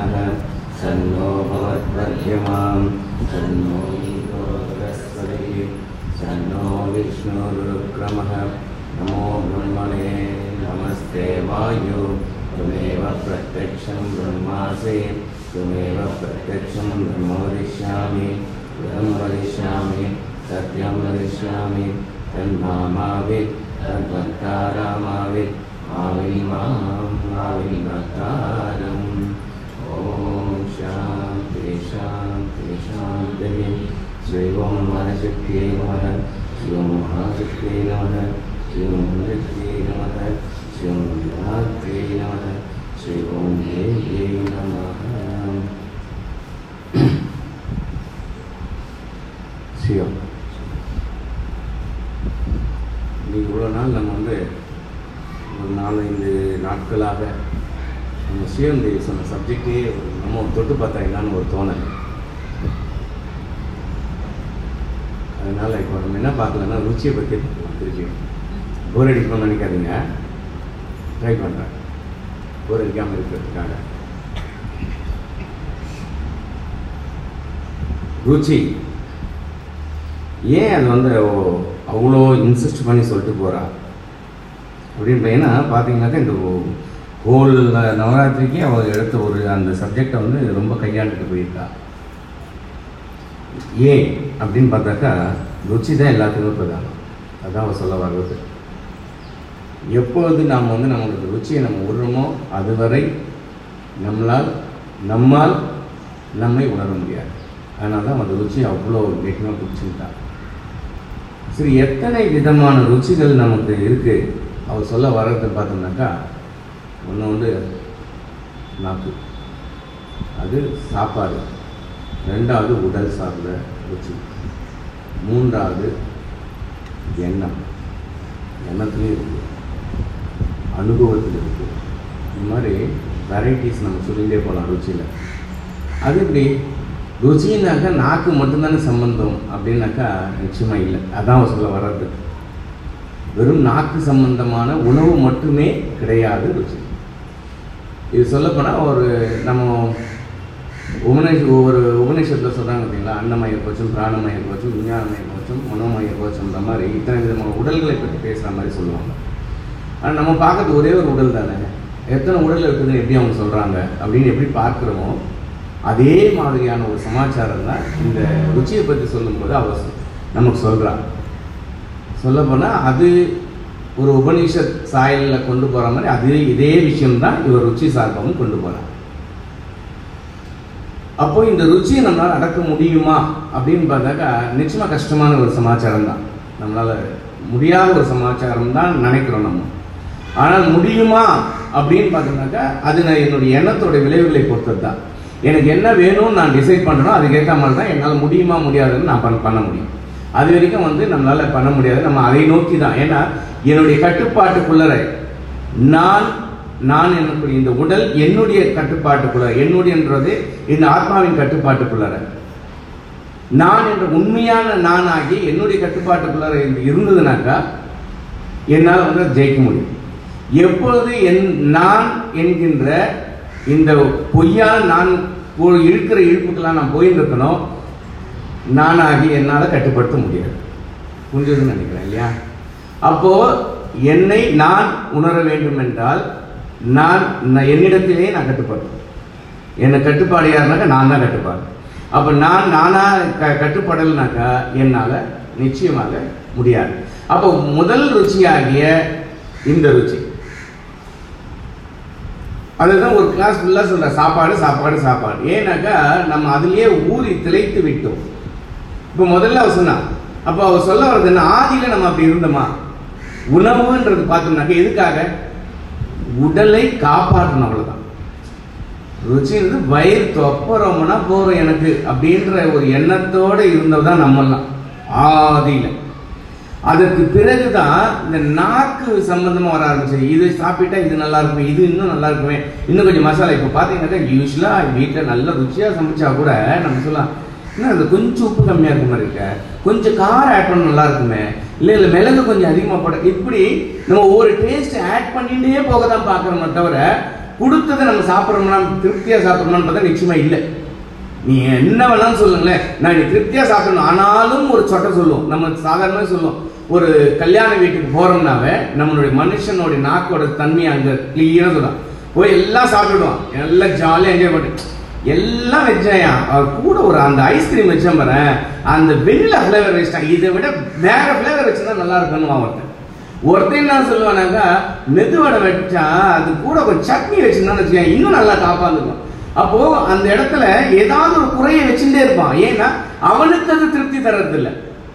नः सन्नो भवद्वर्यमाम् सन्नो बृहस्पतिः सन्नो विष्णुरुक्रमः नमो ब्रह्मणे नमस्ते वायु त्वमेव प्रत्यक्षं ब्रह्मासि त्वमेव प्रत्यक्षं ब्रह्म वदिष्यामि ब्रह्म वदिष्यामि सत्यं वदिष्यामि तन्मामावित् तद्वक्तारामावित् आविर्मां आविर्भक्तारम् ॐ शान्ति शान्ति शान्तिः श्री ओं मनशक्तियै नमः श्री ओं महाशक्तियै नमः श्री ओं नृत्यै नमः श्री ओं विधात्र्यै नमः श्री ओं देव्यै नमः சிவம் இன்னைக்கு இவ்வளோ நாள் நம்ம வந்து ஒரு நாலஞ்சு நாட்களாக நம்ம சிவம் தேவி சொன்ன சப்ஜெக்டே நம்ம தொட்டு பார்த்தா என்னன்னு ஒரு தோணல் அதனால் இப்போ நம்ம என்ன பார்க்கலன்னா ருச்சியை பற்றி பார்க்கலாம் திருப்பி போர் அடிக்கணும்னு நினைக்காதீங்க ட்ரை பண்ணுறேன் போர் அடிக்காமல் இருக்கிறதுக்காக ருச்சி ஏன் அது வந்து அவ- அவ்வளோ இன்சிஸ்ட் பண்ணி சொல்லிட்டு போகிறா அப்படின்னு ஏன்னா பார்த்தீங்கன்னாக்கா இந்த ஹோல் நவராத்திரிக்கு அவள் எடுத்த ஒரு அந்த சப்ஜெக்டை வந்து ரொம்ப கையாண்டுட்டு போயிருக்கா ஏன் அப்படின்னு பார்த்தாக்கா ருச்சி தான் எல்லாத்துக்குமே பிரதானம் அதான் அவள் சொல்ல வர்றது எப்பொழுது நாம் வந்து நம்மளுக்கு ருச்சியை நம்ம விடுறோமோ அதுவரை நம்மளால் நம்மால் நம்மை உணர முடியாது அதனால தான் அந்த ருச்சி அவ்வளோ கெட்டியாக பிடிச்சிக்கிட்டா சரி எத்தனை விதமான ருச்சிகள் நமக்கு இருக்குது அவர் சொல்ல வர்றது பார்த்தோம்னாக்கா ஒன்று வந்து நாக்கு அது சாப்பாடு ரெண்டாவது உடல் சார்ந்த ருச்சி மூன்றாவது எண்ணம் எண்ணத்துலேயும் இருக்குது அனுபவத்தில் இருக்குது இந்த மாதிரி வெரைட்டிஸ் நம்ம சொல்லிகிட்டே போகலாம் ருச்சியில் அது எப்படி ருச்சின்னாக்கா நாக்கு மட்டும்தானே சம்பந்தம் அப்படின்னாக்கா நிச்சயமாக இல்லை அதான் அவன் சொல்ல வர்றது வெறும் நாக்கு சம்பந்தமான உணவு மட்டுமே கிடையாது ருச்சி இது சொல்லப்போனால் ஒரு நம்ம உபநிஷ ஒவ்வொரு உபநிஷத்தில் சொல்கிறாங்க பார்த்தீங்களா அன்னமய கோச்சம் பிராணமய கோச்சம் விஞ்ஞானமய கோச்சம் மனோமய கோச்சம்ன்ற மாதிரி இத்தனை விதமான உடல்களை பற்றி பேசுகிற மாதிரி சொல்லுவாங்க ஆனால் நம்ம பார்க்கறது ஒரே ஒரு உடல் தானே எத்தனை உடல் இருக்குதுன்னு எப்படி அவங்க சொல்கிறாங்க அப்படின்னு எப்படி பார்க்குறோமோ அதே மாதிரியான ஒரு சமாச்சாரம் தான் இந்த ருச்சியை பற்றி சொல்லும்போது அவர் சொ- நமக்கு சொல்கிறான் சொல்லப்போனால் அது ஒரு உபனிஷத் சாயலில் கொண்டு போகிற மாதிரி அது இதே விஷயம்தான் இவர் ருச்சி சார்பாகவும் கொண்டு போகிறார் அப்போ இந்த ருச்சியை நம்மளால் அடக்க முடியுமா அப்படின்னு பார்த்தாக்கா நிச்சயமாக கஷ்டமான ஒரு சமாச்சாரம் தான் நம்மளால் முடியாத ஒரு சமாச்சாரம் தான் நினைக்கிறோம் நம்ம ஆனால் முடியுமா அப்படின்னு பார்த்தோம்னாக்கா அது நான் என்னுடைய எண்ணத்தோட விளைவுகளை பொறுத்தது தான் எனக்கு என்ன வேணும்னு நான் டிசைட் பண்ணுறோம் அதுக்கேற்ற மாதிரி தான் என்னால் முடியுமா முடியாதுன்னு நான் பண்ண பண்ண முடியும் அது வரைக்கும் வந்து நம்மளால் பண்ண முடியாது நம்ம அதை நோக்கி தான் ஏன்னா என்னுடைய கட்டுப்பாட்டுக்குள்ளரை நான் நான் என்னுடைய இந்த உடல் என்னுடைய கட்டுப்பாட்டுக்குள்ள என்னுடையன்றது இந்த ஆத்மாவின் கட்டுப்பாட்டுக்குள்ளர நான் என்ற உண்மையான நானாகி என்னுடைய கட்டுப்பாட்டுக்குள்ளர இருந்ததுனாக்கா என்னால் வந்து அதை ஜெயிக்க முடியும் எப்பொழுது என் நான் என்கின்ற இந்த பொய்யான நான் ஒரு இழுக்கிற இழுப்புக்கெல்லாம் நான் போயின்னு இருக்கணும் நானாகி என்னால் கட்டுப்படுத்த முடியாது புரிஞ்சதுன்னு நினைக்கிறேன் இல்லையா அப்போ என்னை நான் உணர வேண்டும் என்றால் நான் நான் என்னிடத்திலே நான் கட்டுப்படுறேன் என்னை கட்டுப்பாடு யாருனாக்கா நான் தான் கட்டுப்பாடு அப்போ நான் நானா க கட்டுப்படலைனாக்கா என்னால் நிச்சயமாக முடியாது அப்போ முதல் ருச்சியாகிய இந்த ருச்சி அதுதான் ஒரு கிளாஸ் ஃபுல்லாக சொல்ற சாப்பாடு சாப்பாடு சாப்பாடு ஏன்னாக்கா நம்ம அதுலயே ஊறி திளைத்து விட்டோம் இப்போ முதல்ல அவ சொன்னா அப்போ அவ சொல்ல வர்றது என்ன ஆதியில நம்ம அப்படி இருந்தோமா உணவுன்றது பார்த்தோம்னாக்க எதுக்காக உடலை காப்பாற்றணும் அவ்வளவுதான் ருச்சின்றது வயிறு தொப்பறோம்னா போறோம் எனக்கு அப்படின்ற ஒரு எண்ணத்தோட இருந்தவ தான் நம்மெல்லாம் ஆதியில அதற்கு பிறகுதான் இந்த நாக்கு சம்பந்தமா வர ஆரம்பிச்சது இது சாப்பிட்டா இது நல்லா இருக்குமே இது இன்னும் நல்லா இருக்குமே இன்னும் கொஞ்சம் மசாலா இப்போ பார்த்தீங்கன்னாக்கா யூஸ்வலா வீட்டில் நல்ல ருச்சியா சமைச்சா கூட நம்ம சொல்லலாம் என்ன அது கொஞ்சம் உப்பு கம்மியா இருக்க மாதிரி இருக்க கொஞ்சம் காரம் ஆட் பண்ண நல்லா இருக்குமே இல்ல இல்ல மிளகு கொஞ்சம் அதிகமா போட இப்படி நம்ம ஒவ்வொரு டேஸ்ட் ஆட் பண்ணிட்டே போக தான் பார்க்கறோமே தவிர கொடுத்ததை நம்ம சாப்பிட்றோம்னா திருப்தியா சாப்பிட்றோம்னு பார்த்தா நிச்சயமா இல்லை நீ என்ன வேணாலும் சொல்லுங்களேன் நான் நீ திருப்தியா சாப்பிடணும் ஆனாலும் ஒரு சொட்டை சொல்லுவோம் நம்ம சாதாரணமாக சொல்லுவோம் ஒரு கல்யாண வீட்டுக்கு போறோம்னாவே நம்மளுடைய மனுஷனுடைய நாக்கோட தன்மை அங்க கிளியரா சொல்லலாம் போய் எல்லாம் சாப்பிடுவான் எல்லாம் ஜாலியாக என்ஜாய் பண்ணி எல்லாம் வச்சாயா அவர் கூட ஒரு அந்த ஐஸ்கிரீம் வச்சேன் பாரு அந்த வெண்ணிலா ஃப்ளேவர் வச்சிட்டான் இதை விட வேற ஃப்ளேவர் வச்சிருந்தா நல்லா இருக்குன்னு ஒருத்தன் ஒருத்தன் என்ன சொல்லுவானாக்கா மெதுவடை வச்சா அது கூட கொஞ்சம் சட்னி வச்சிருந்தான்னு வச்சுக்கோங்க இன்னும் நல்லா காப்பாந்துக்கும் அப்போ அந்த இடத்துல ஏதாவது ஒரு குறைய வச்சுட்டே இருப்பான் ஏன்னா அவனுக்கு அது திருப்தி தர்றதில்லை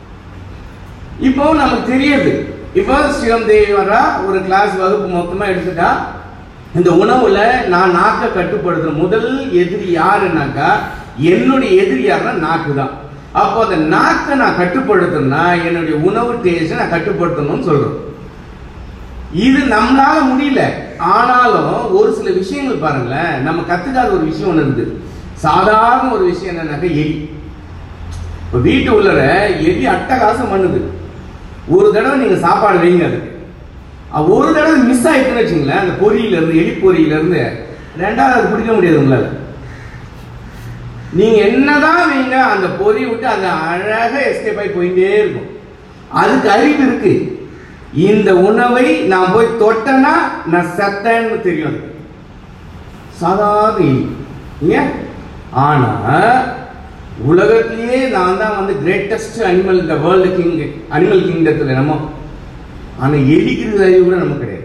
இப்போ நமக்கு தெரியுது இப்போ ஸ்ரீரம் தேவி வரா ஒரு கிளாஸ் வகுப்பு மொத்தமா எடுத்துட்டா இந்த உணவுல நான் நாக்கை கட்டுப்படுத்துற முதல் எதிரி யாருன்னாக்கா என்னுடைய எதிரி யாருன்னா நாக்கு தான் அப்போ அந்த நாக்கை நான் கட்டுப்படுத்தணும்னா என்னுடைய உணவு டேஸ்ட் நான் கட்டுப்படுத்தணும்னு சொல்றோம் இது நம்மளால முடியல ஆனாலும் ஒரு சில விஷயங்கள் பாருங்களேன் நம்ம கத்துக்காத ஒரு விஷயம் ஒன்று இருக்குது சாதாரண ஒரு விஷயம் என்னன்னாக்கா எலி இப்போ வீட்டு உள்ளர எலி அட்டகாசம் பண்ணுது ஒரு தடவை நீங்க சாப்பாடு வைங்க அதுக்கு அஹ் ஒரு தடவை மிஸ் ஆயிட்டுன்னு வச்சுங்களேன் அந்த பொரியில இருந்து எலி பொரியில இருந்து ரெண்டாவது அது பிடிக்க முடியாது உங்களால நீங்க என்னதான் வைங்க அந்த பொறி விட்டு அந்த அழகா எஸ்கேப் ஆகி போயிட்டே இருக்கும் அதுக்கு அறிவு இருக்கு இந்த உணவை நான் போய் தொட்டேன்னா நான் செத்தேன்னு தெரியும் அதுக்கு. சாதாரண எலி ஏன் ஆனா உலகத்திலேயே நான் தான் வந்து கிரேட்டஸ்ட் அனிமல் இந்த வேர்ல்டு கிங் அனிமல் கிங்டத்துல நம்ம ஆனா எலிக்கிறது அறிவு கூட நமக்கு கிடையாது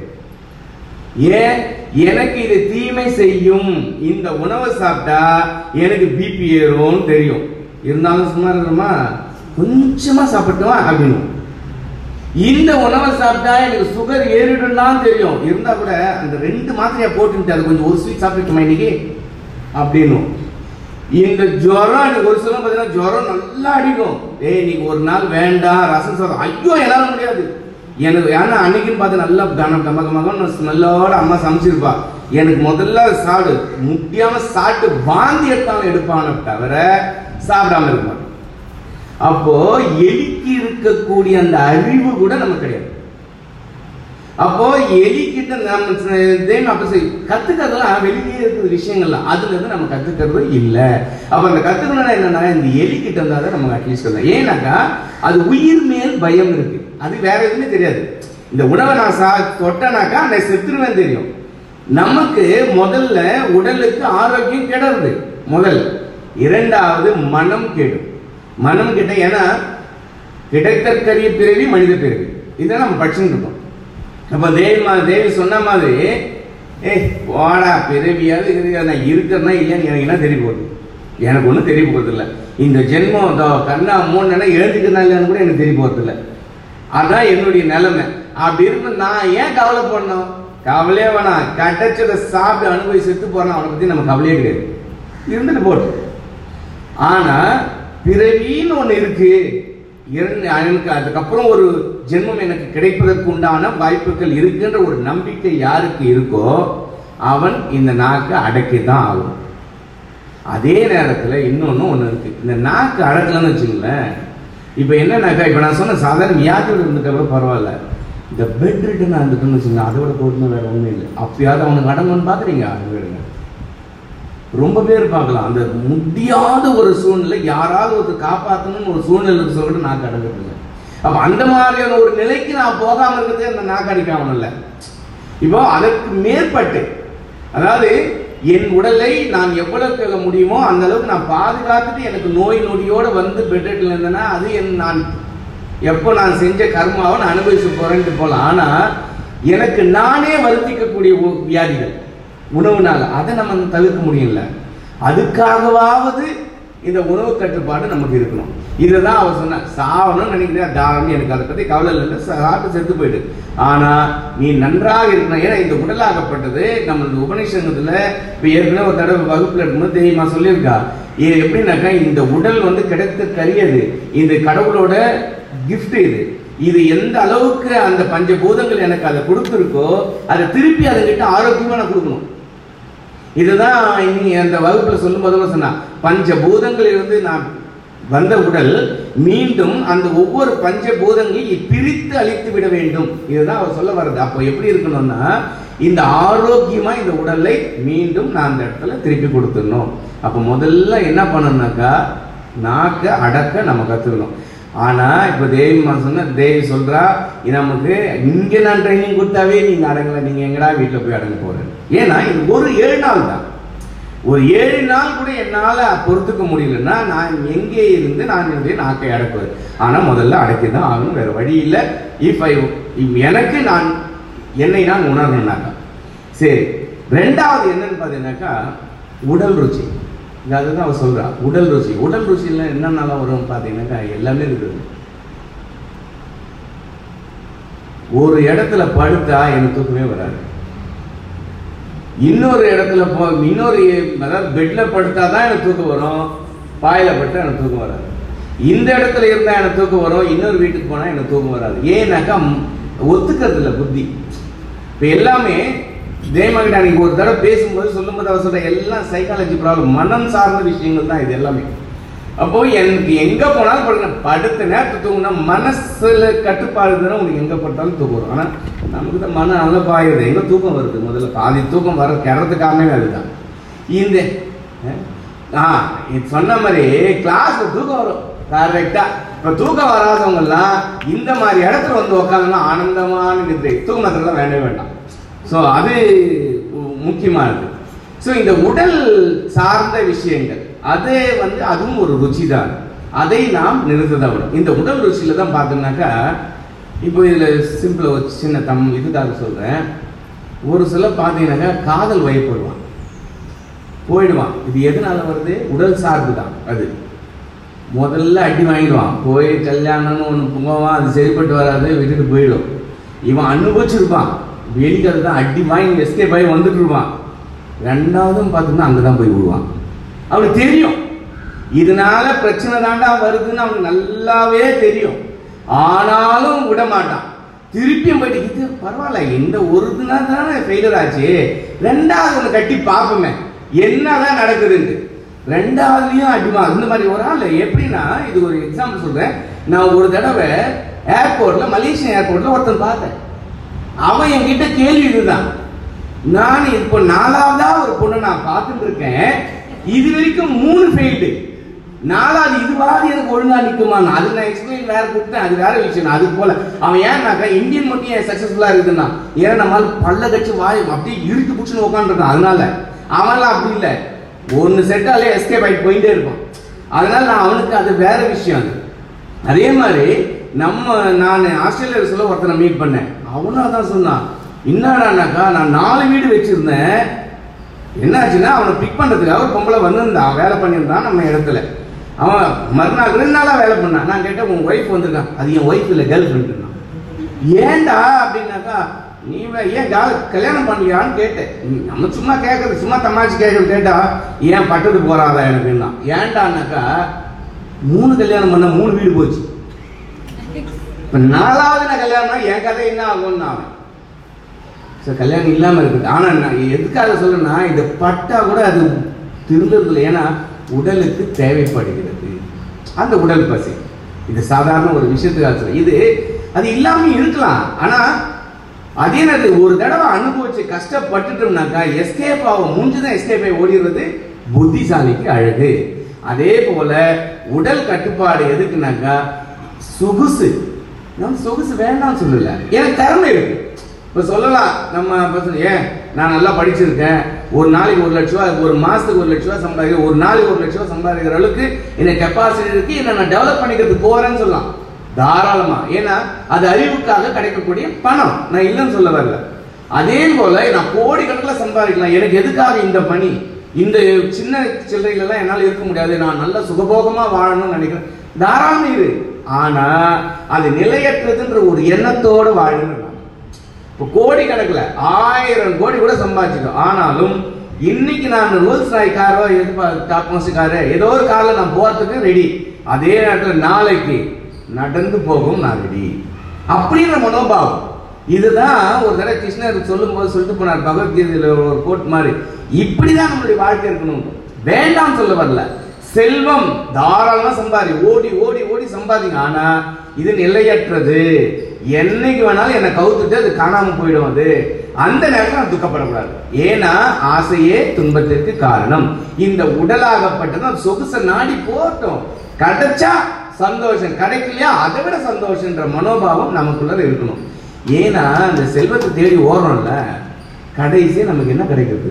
ஏன் எனக்கு இது தீமை செய்யும் இந்த உணவை சாப்பிட்டா எனக்கு பிபி ஏறும்னு தெரியும் இருந்தாலும் சும்மா இருக்கிறோமா கொஞ்சமா சாப்பிட்டுமா அப்படின்னு இந்த உணவை சாப்பிட்டா எனக்கு சுகர் ஏறிடும்லாம் தெரியும் இருந்தா கூட அந்த ரெண்டு மாத்திரையா போட்டுட்டு அது கொஞ்சம் ஒரு ஸ்வீட் சாப்பிட்டுமா இன்னைக்கு அப்படின்னும் இந்த ஜுரம் எனக்கு ஒரு சில பார்த்தீங்கன்னா ஜுரம் நல்லா அடிக்கும் ஏய் நீங்க ஒரு நாள் வேண்டாம் ரசம் சாதம் ஐயோ என்னால முடியாது எனக்கு ஏன்னா அன்னைக்குன்னு பார்த்து நல்லா கன கம கமகன்னு ஸ்மெல்லோட அம்மா சமைச்சிருப்பா எனக்கு முதல்ல சாப்பிடு முடியாம சாப்பிட்டு வாந்தி எடுத்தாலும் எடுப்பான்னு தவிர சாப்பிடாம இருப்பான் அப்போ எலிக்கு இருக்கக்கூடிய அந்த அறிவு கூட நமக்கு கிடையாது அப்போ எலிக்கிட்ட நம்ம தென் அப்ப சரி கத்துக்கிறதுலாம் வெளியே இருக்கிற விஷயங்கள்லாம் அதுல இருந்து நம்ம கத்துக்கிறது இல்ல அப்ப அந்த கத்துக்கணும்னா என்னன்னா இந்த எலிக்கிட்ட இருந்தா தான் நமக்கு அட்லீஸ்ட் சொல்லலாம் ஏன்னாக்கா அது உயிர் மேல் பயம் இருக்கு அது வேற எதுவுமே தெரியாது இந்த உணவை நான் சா தொட்டனாக்கா நான் செத்துருவேன் தெரியும் நமக்கு முதல்ல உடலுக்கு ஆரோக்கியம் கெடுறது முதல் இரண்டாவது மனம் கெடும் மனம் கெட்ட ஏன்னா கிடைத்தற்கரிய பிறவி மனித பிறவி இதை நம்ம படிச்சுட்டு இருக்கோம் அப்ப தேவி மா தேவி சொன்ன மாதிரி ஏய் போடா பிறவியாவது இருக்குது நான் இருக்கிறனா இல்லையான்னு எனக்கு என்ன தெரிய போகுது எனக்கு ஒன்றும் தெரிய போகிறது இல்லை இந்த ஜென்மம் இதோ கண்ணா மூணுனா எழுந்துக்கிறனா இல்லையான்னு கூட எனக்கு தெரிய போகிறது இல்லை அதான் என்னுடைய நிலைமை அப்படி இருக்கும் நான் ஏன் கவலைப்படணும் கவலையே வேணாம் கிடைச்சதை சாப்பிட்டு அனுபவி செத்து போறான் அவனை பத்தி நம்ம கவலையே கிடையாது இருந்துட்டு போட்டு ஆனா பிறவின்னு ஒண்ணு இருக்கு இரண்- எனக்கு அதுக்கப்புறம் ஒரு ஜென்மம் எனக்கு கிடைப்பதற்கு உண்டான வாய்ப்புகள் இருக்குன்ற ஒரு நம்பிக்கை யாருக்கு இருக்கோ அவன் இந்த நாக்கை அடக்கி தான் ஆகும் அதே நேரத்துல இன்னொன்னு ஒண்ணு இருக்கு இந்த நாக்கு அடக்கலன்னு வச்சுங்களேன் இப்போ என்னன்னாக்கா இப்போ நான் சொன்ன சாதாரண வியாதியோட இருந்துட்டா கூட பரவாயில்ல இந்த பெட் ரிட்டன் இருந்துட்டுன்னு வச்சுங்களேன் அதோட கொடுமை வேற ஒன்றும் இல்லை அப்பயாவது அவனுக்கு அடங்குன்னு பார்க்குறீங்க அது விடுங்க ரொம்ப பேர் பார்க்கலாம் அந்த முடியாத ஒரு சூழ்நிலை யாராவது ஒருத்தர் காப்பாற்றணும்னு ஒரு சூழ்நிலை சொல்லிட்டு நாக்கு அடங்குறதில்ல அப்ப அந்த மாதிரியான ஒரு நிலைக்கு நான் போகாம இருக்கிறதே அந்த நாக்கு அடிக்காமல் இல்லை இப்போ அதற்கு மேற்பட்டு அதாவது என் உடலை நான் எவ்வளவுக்கு எவ்வளவு முடியுமோ அந்த அளவுக்கு நான் பாதுகாத்துட்டு எனக்கு நோய் நொடியோட வந்து பெட்ல இருந்தேன்னா அது என் நான் எப்போ நான் செஞ்ச கர்மாவை நான் அனுபவிச்சு போறேன்ட்டு போலாம் ஆனா எனக்கு நானே வருத்திக்கக்கூடிய ஒ- வியாதிகள் உணவுனால அதை நம்ம தவிர்க்க முடியல அதுக்காகவாவது இந்த உணவு கட்டுப்பாடு நமக்கு இருக்கணும் இதுதான் அவர் சொன்ன சாவணும்னு நினைக்கிறேன் தாராளம் எனக்கு அதை பத்தி கவலை இல்லை சாப்பிட்டு செத்து போயிடு ஆனா நீ நன்றாக இருக்கணும் ஏன்னா இந்த உடலாகப்பட்டது நம்ம உபநிஷங்கத்துல இப்ப ஏற்கனவே ஒரு தடவை வகுப்புல இருக்கும்போது தெரியுமா சொல்லியிருக்கா இது எப்படின்னாக்கா இந்த உடல் வந்து கிடைத்த கரியது இந்த கடவுளோட கிஃப்ட் இது இது எந்த அளவுக்கு அந்த பஞ்சபூதங்கள் எனக்கு அதை கொடுத்துருக்கோ அதை திருப்பி அதுகிட்ட ஆரோக்கியமா நான் கொடுக்கணும் இதுதான் இனி அந்த வகுப்புல சொல்லும் போது சொன்னா பஞ்சபூதங்களிலிருந்து நான் வந்த உடல் மீண்டும் அந்த ஒவ்வொரு பஞ்சபூதங்களையும் பிரித்து அழித்து விட வேண்டும் இதுதான் அவர் சொல்ல வர்றது அப்போ எப்படி இருக்கணும்னா இந்த ஆரோக்கியமா இந்த உடலை மீண்டும் நான் அந்த இடத்துல திருப்பி கொடுத்துடணும் அப்ப முதல்ல என்ன பண்ணணும்னாக்கா நாக்க அடக்க நம்ம கத்துக்கணும் ஆனா இப்ப தேவி மா சொன்ன தேவி சொல்றா இது நமக்கு இங்க நான் ட்ரைனிங் கொடுத்தாவே நீங்க அடங்கல நீங்க எங்கடா வீட்டுல போய் அடங்க போறேன் ஏன்னா இது ஒரு ஏழு நாள் தான் ஒரு ஏழு நாள் கூட என்னால பொறுத்துக்க முடியலன்னா நான் எங்கே இருந்து நான் என்னுடைய நாக்கை அடக்குவது ஆனா முதல்ல அடக்கி தான் ஆகணும் வேற வழி இல்லை இஃப் ஐ எனக்கு நான் என்னை நான் உணரணும்னாக்கா சரி ரெண்டாவது என்னன்னு பார்த்தீங்கன்னாக்கா உடல் ருச்சி இங்க அதுதான் அவ சொல்றா உடல் ருச்சி உடல் ருச்சியில் என்னென்னலாம் வரும் பார்த்தீங்கன்னாக்கா எல்லாமே இருக்குது ஒரு இடத்துல படுத்தா எனக்கு தூக்கமே வராது இன்னொரு இடத்துல போ இன்னொரு அதாவது பெட்ல படுத்தா தான் எனக்கு தூக்கம் வரும் பாயில படுத்தா எனக்கு தூக்கம் வராது இந்த இடத்துல இருந்தா எனக்கு தூக்கம் வரும் இன்னொரு வீட்டுக்கு போனா எனக்கு தூக்கம் வராது ஏன்னாக்கா ம், ஒத்துக்கிறது இல்லை புத்தி இப்போ எல்லாமே தேவகிட்ட அன்னைக்கு ஒரு தடவை பேசும்போது சொல்லும்போது அவர் சொல்ற எல்லாம் சைக்காலஜி ப்ராப்ளம் மனம் சார்ந்த விஷயங்கள் தான் இது எல்லாமே அப்போ எனக்கு எங்க போனாலும் படுக்க படுத்த நேரத்தை தூங்கினா மனசுல கட்டுப்பாடு இருந்தா உங்களுக்கு எங்க பட்டாலும் தூக்கம் வரும் ஆனா நமக்கு தான் மனம் நல்லா பாயுது எங்க தூக்கம் வருது முதல்ல பாதி தூக்கம் வர கிறதுக்கு காரணமே அதுதான் இந்த அஹ், ஆ இது சொன்ன மாதிரி கிளாஸ்ல தூக்கம் வரும் கரெக்டா இப்ப தூக்கம் வராதவங்க எல்லாம் இந்த மாதிரி இடத்துல வந்து உட்காந்துனா ஆனந்தமான நிதிரை தூக்க மாத்திரம் வேண்டவே வேண்டாம் ஸோ அது மு- முக்கியமானது ஸோ இந்த உடல் சார்ந்த விஷயங்கள் அதே வந்து அதுவும் ஒரு ருச்சி தான் அதை நாம் நிறுத்ததான் விடும் இந்த உடல் ருச்சியில தான் பார்த்தோம்னாக்கா இப்போ இதில் சிம்பிள் ஒரு சின்ன தம் இதுக்காக சொல்றேன் ஒரு சிலர் பார்த்தீங்கன்னாக்கா காதல் வயப்படுவான் போயிடுவான் இது எதனால வருது உடல் சார்பு தான் அது முதல்ல அடி வாங்கிடுவான் போய் கல்யாணம்னு ஒன்று போவான் அது சரிப்பட்டு வராது விட்டுட்டு போயிடும் இவன் அனுபவிச்சிருப்பான் வெளிக்கு அதுதான் அடி வாங்கி எஸ்கேப் ஆகி வந்துட்டு இருப்பான் ரெண்டாவதும் பார்த்தோம்னா அங்கே தான் போய் விடுவான் அவனுக்கு தெரியும் இதனால பிரச்சனை தாண்டா வருதுன்னு அவனுக்கு நல்லாவே தெரியும் ஆனாலும் விட மாட்டான் திருப்பியும் போயிட்டு இது பரவாயில்ல இந்த ஒரு இதுனா தானே ஃபெயிலியர் ஆச்சு ரெண்டாவது ஒன்று கட்டி பார்ப்போமே என்னதான் நடக்குதுன்னு ரெண்டாவதுலயும் அடிமா இந்த மாதிரி ஒரு ஆள் எப்படின்னா இது ஒரு எக்ஸாம்பிள் சொல்றேன் நான் ஒரு தடவை ஏர்போர்ட்ல மலேசியன் ஏர்போர்ட்ல ஒருத்தன் பார்த்தேன் அவன் என்கிட்ட கேள்வி இதுதான் நான் இப்போ நாலாவதா ஒரு பொண்ணை நான் பார்த்துட்டு இருக்கேன் இது வரைக்கும் மூணு ஃபெயில்டு நாலாவது இதுவாது எனக்கு ஒழுங்கா நிக்குமா அது நான் எக்ஸ்பிளைன் வேற கொடுத்தேன் அது வேற விஷயம் அது போல அவன் ஏன்னாக்கா இந்தியன் மட்டும் ஏன் சக்சஸ்ஃபுல்லா இருக்குதுன்னா ஏன்னா நம்மளால பல்ல கட்சி வாய் அப்படியே இழுத்து பிடிச்சுன்னு உட்காந்துருக்கான் அதனால அவன்லாம் அப்படி இல்லை ஒன்னு செட்டாலே எஸ்கேப் ஆகிட்டு போயிட்டே இருப்பான் அதனால நான் அவனுக்கு அது வேற விஷயம் அது அதே மாதிரி நம்ம நான் ஆஸ்திரேலியாவில் சொல்ல ஒருத்தனை மீட் பண்ணேன் அவனும் அதான் சொன்னான் என்னடானாக்கா நான் நாலு வீடு வச்சிருந்தேன் என்னாச்சுன்னா அவனை பிக் பண்றதுக்காக ஒரு பொம்பளை வந்திருந்தான் வேலை பண்ணியிருந்தான் நம்ம இடத்துல அவன் மறுநாள் ரெண்டு நாளா வேலை பண்ணான் நான் கேட்டேன் உன் ஒய்ஃப் வந்திருக்கான் அது என் ஒய்ஃப் இல்லை கேர்ள் ஃப்ரெண்ட் ஏன்டா அப்படின்னாக்கா நீ வே- ஏன் கா- கல்யாணம் பண்ணியான்னு கேட்டேன் ம், நம்ம சும்மா கேட்கறது சும்மா தமாச்சு கேட்கறது கேட்டா ஏன் பட்டது போறாதா எனக்குன்னா ஏன்டானாக்கா மூணு கல்யாணம் பண்ண மூணு வீடு போச்சு இப்ப நாலாவது நான் கல்யாணம் என் கதை என்ன ஆகும்னு அவன் சார் கல்யாணம் இல்லாம இருக்குது ஆனா நான் எதுக்காக சொல்றேன்னா இந்த பட்டா கூட அது திருந்தது இல்லை ஏன்னா உடலுக்கு தேவைப்படுகிறது அந்த உடல் பசி இது சாதாரண ஒரு விஷயத்துக்காக சொல்றேன் இது அது இல்லாம இருக்கலாம் ஆனா அதே நேரத்தில் ஒரு தடவை அனுபவிச்சு கஷ்டப்பட்டுட்டோம்னாக்கா எஸ்கேப் ஆகும் முடிஞ்சுதான் எஸ்கேப் ஆகி ஓடிடுறது புத்திசாலிக்கு அழகு அதே போல உடல் கட்டுப்பாடு எதுக்குனாக்கா சொகுசு நம்ம சொகுசு வேண்டாம்னு சொல்லல எனக்கு திறமை இருக்கு இப்ப சொல்லலாம் நம்ம இப்ப சொல்ல- ஏன் நான் நல்லா படிச்சிருக்கேன் ஒரு நாளைக்கு ஒரு லட்ச ரூபா ஒரு மாசத்துக்கு ஒரு லட்ச ரூபா சம்பாதிக்கிறேன் ஒரு நாளைக்கு ஒரு லட்ச ரூபா சம்பாதிக்கிற அளவுக்கு எனக்கு கெப்பாசிட்டி இருக்கு இதை நான் டெவலப் பண்ணிக்கிறதுக்கு போறேன்னு சொல்லலாம் தாராளமா ஏன்னா அது அறிவுக்காக கிடைக்கக்கூடிய பணம் நான் இல்லைன்னு சொல்ல வரல அதே போல நான் கோடிக்கணக்கில் சம்பாதிக்கலாம் எனக்கு எதுக்காக இந்த பணி இந்த சின்ன சில்லறையில எல்லாம் என்னால இருக்க முடியாது நான் நல்ல சுகபோகமா வாழணும்னு நினைக்கிறேன் தாராளமா இரு ஆனா அது நிலையற்றதுன்ற ஒரு எண்ணத்தோட வாழணும் இப்போ கோடி கணக்குல ஆயிரம் கோடி கூட சம்பாதிச்சிட்டோம் ஆனாலும் இன்னைக்கு நான் ரோல்ஸ் ராய் காரோ எது டாப் மோஸ்ட் காரு ஏதோ ஒரு கார்ல நான் போறதுக்கு ரெடி அதே நேரத்தில் நாளைக்கு நடந்து போகவும் நான் ரெடி அப்படின்ற மனோபாவம் இதுதான் ஒரு தடவை கிருஷ்ணர் சொல்லும்போது சொல்லிட்டு போனார் பகவத்கீதையில ஒரு கோட் மாதிரி இப்படிதான் நம்மளுடைய வாழ்க்கை இருக்கணும் வேண்டாம் சொல்ல வரல செல்வம் தாராளமா சம்பாதி ஓடி ஓடி ஓடி சம்பாதிங்க ஆனா இது நிலையற்றது என்னைக்கு வேணாலும் என்னை கவுத்துட்டு அது காணாம போயிடும் அது அந்த நேரத்தில் நான் துக்கப்படக்கூடாது ஏன்னா ஆசையே துன்பத்திற்கு காரணம் இந்த உடலாகப்பட்டது அந்த சொகுச நாடி போட்டும் கிடைச்சா சந்தோஷம் கிடைக்கலையா அதை விட சந்தோஷன்ற மனோபாவம் நமக்குள்ள இருக்கணும் ஏன்னா அந்த செல்வத்தை தேடி ஓடுறோம்ல கடைசியா நமக்கு என்ன கிடைக்குது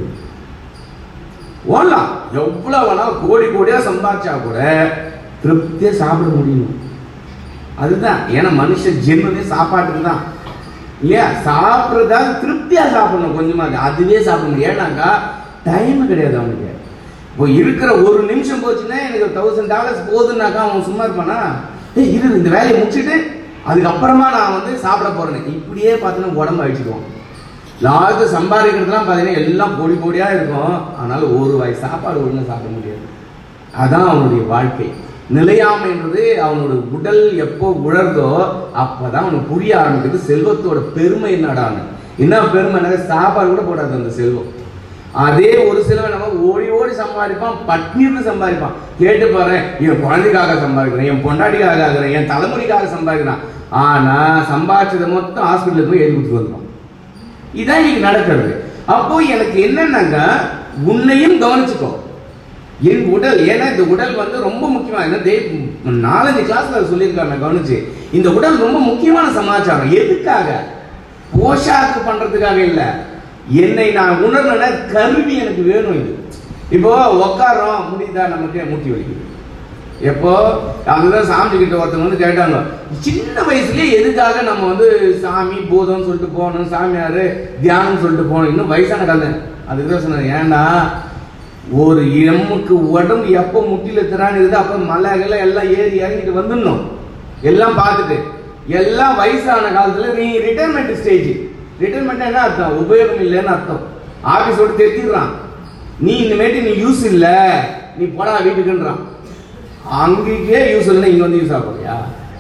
ஓடலாம் எவ்வளவு வேணா கோடி கோடியா சம்பாதிச்சா கூட திருப்தியா சாப்பிட முடியும் அதுதான் ஏன்னா மனுஷன் ஜென்மமே சாப்பாட்டுக்கு தான் இல்லையா சாப்பிட்றதா திருப்தியா சாப்பிடணும் கொஞ்சமா அதுவே சாப்பிடணும் ஏன்னாக்கா டைம் கிடையாது அவனுக்கு இப்போ இருக்கிற ஒரு நிமிஷம் போச்சுன்னா எனக்கு தௌசண்ட் டாலர்ஸ் போகுதுன்னாக்கா அவன் சும்மா இருப்பானா ஏய் இரு இந்த வேலையை முடிச்சுட்டு அதுக்கப்புறமா நான் வந்து சாப்பிட போறேன் இப்படியே பார்த்தீங்கன்னா உடம்பு அழிச்சிடுவான் லாஸ்ட் சம்பாதிக்கிறதுலாம் பார்த்தீங்கன்னா எல்லாம் பொடி பொடியா இருக்கும் அதனால ஒரு வாய் சாப்பாடு ஒழுங்கா சாப்பிட முடியாது அதான் அவனுடைய வாழ்க்கை நிலையாமைன்றது அவனோட உடல் எப்போ உழறதோ அப்பதான் அவனுக்கு புரிய ஆரம்பிக்குது செல்வத்தோட பெருமை என்னடான்னு என்ன பெருமை சாப்பாடு கூட போடாது அந்த செல்வம் அதே ஒரு சிலவன் நம்ம ஓடி ஓடி சம்பாதிப்பான் பட்னின்னு சம்பாதிப்பான் கேட்டு பாரு என் குழந்தைக்காக சம்பாதிக்கிறேன் என் பொண்டாட்டிக்காக ஆகுறேன் என் தலைமுறைக்காக சம்பாதிக்கிறான் ஆனா சம்பாதிச்சதை மொத்தம் ஹாஸ்பிட்டலுக்கு போய் எழுதி கொடுத்து வந்துடும் இதான் இன்னைக்கு நடக்கிறது அப்போ எனக்கு என்னன்னாங்க உன்னையும் கவனிச்சுக்கோ என் உடல் ஏன்னா இந்த உடல் வந்து ரொம்ப முக்கியமா என்ன தெய்வ நாலஞ்சு கிளாஸ்ல சொல்லியிருக்காரு நான் கவனிச்சு இந்த உடல் ரொம்ப முக்கியமான சமாச்சாரம் எதுக்காக போஷாக்கு பண்றதுக்காக இல்ல என்னை நான் உணர்ன கருவி எனக்கு வேணும் இது இப்போ உக்காரோம் முடியுதா நமக்கு முட்டி வலிக்குது எப்போ அதுதான் சாமி கிட்ட ஒருத்தவங்க வந்து கேட்டாங்க சின்ன வயசுலயே எதுக்காக நம்ம வந்து சாமி பூதம் சொல்லிட்டு போகணும் சாமியாரு தியானம் சொல்லிட்டு போகணும் இன்னும் வயசான கதை அதுக்கு தான் சொன்னேன் ஏன்னா ஒரு எம்முக்கு உடம்பு எப்போ முட்டில திறான்னு இருக்குது அப்போ மலைகளை எல்லாம் ஏறி இறங்கிட்டு வந்துடணும் எல்லாம் பார்த்துட்டு எல்லாம் வயசான காலத்துல நீ ரிட்டைர்மெண்ட் ஸ்டேஜ் ரிட்டைர்மெண்ட் என்ன அர்த்தம் உபயோகம் இல்லைன்னு அர்த்தம் ஆபீஸோட தெரிஞ்சிடுறான் நீ இனிமேட்டு நீ யூஸ் இல்ல நீ போடா வீட்டுக்குன்றான் அங்கேயே யூஸ் இல்லை இங்க வந்து யூஸ் ஆக போறியா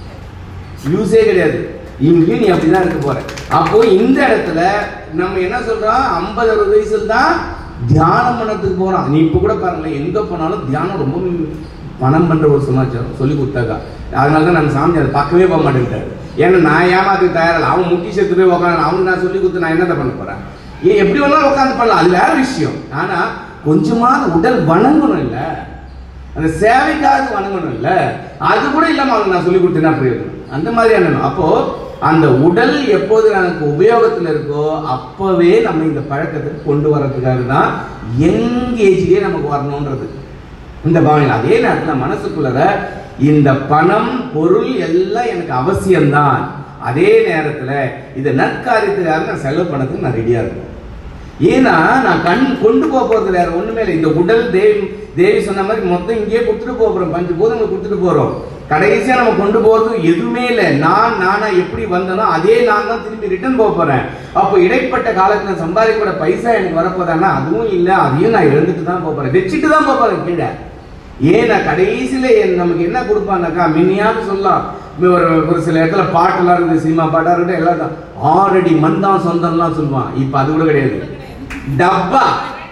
யூஸே கிடையாது இங்கேயும் நீ அப்படிதான் இருக்க போற அப்போ இந்த இடத்துல நம்ம என்ன சொல்றோம் ஐம்பது அறுபது வயசுல தான் தியானம் பண்ணறதுக்கு போறான் நீ இப்ப கூட பாருங்களேன் எங்க போனாலும் தியானம் ரொம்ப பணம் பண்ற ஒரு சமாச்சாரம் சொல்லி கொடுத்தாக்கா அதனால தான் நான் சாமி அதை பார்க்கவே போக மாட்டேன்ட்டாரு ஏன்னா நான் ஏமாத்துக்கு தயாரில்ல அவன் முட்டி செத்து போய் உட்காந்து அவனுக்கு நான் சொல்லி கொடுத்து நான் என்னத்தை பண்ண போறேன் ஏன் எப்படி வேணாலும் உட்காந்து பண்ணலாம் அது வேற விஷயம் ஆனா கொஞ்சமாவது உடல் வணங்கணும் இல்ல அந்த சேவைக்காக வணங்கணும் இல்ல அது கூட இல்லாம அவனுக்கு நான் சொல்லி கொடுத்தேன்னா பிரயோஜனம் அந்த மாதிரியான அப்போ அந்த உடல் எப்போது நமக்கு உபயோகத்தில் இருக்கோ அப்பவே நம்ம இந்த பழக்கத்துக்கு கொண்டு வர்றதுக்காக தான் யங் ஏஜ்லயே நமக்கு வரணுன்றது இந்த பாவனை அதே நேரத்தில் மனசுக்குள்ளத இந்த பணம் பொருள் எல்லாம் எனக்கு அவசியம்தான் அதே நேரத்தில் இதை நற்காரியத்துக்காக நான் செலவு பண்ணதுக்கு நான் ரெடியா இருக்கேன் ஏன்னா நான் கண் கொண்டு போக போறது வேற ஒண்ணுமே இல்லை இந்த உடல் தேவி தேவி சொன்ன மாதிரி மொத்தம் இங்கேயே கொடுத்துட்டு போக போறோம் பஞ்சு பூதங்களை கொடுத்துட்டு போறோம் கடைசியா நம்ம கொண்டு போறது எதுவுமே இல்லை நான் நானா எப்படி வந்தனோ அதே நான் தான் திரும்பி ரிட்டர்ன் போக போறேன் அப்போ இடைப்பட்ட காலத்துல நான் சம்பாதிக்கூட பைசா எனக்கு வரப்போதானா அதுவும் இல்லை அதையும் நான் இழந்துட்டு தான் போக போறேன் வச்சுட்டு தான் போக போறேன் கீழே ஏன்னா கடைசியில என் நமக்கு என்ன கொடுப்பானாக்கா மின்னியாவது சொல்லலாம் ஒரு ஒரு சில இடத்துல பாட்டெல்லாம் இருக்குது சினிமா பாட்டா இருக்கட்டும் எல்லாம் தான் ஆறடி மண் தான் சொந்தம்லாம் சொல்லுவான் இப்ப அது கூட கிடையாது டப்பா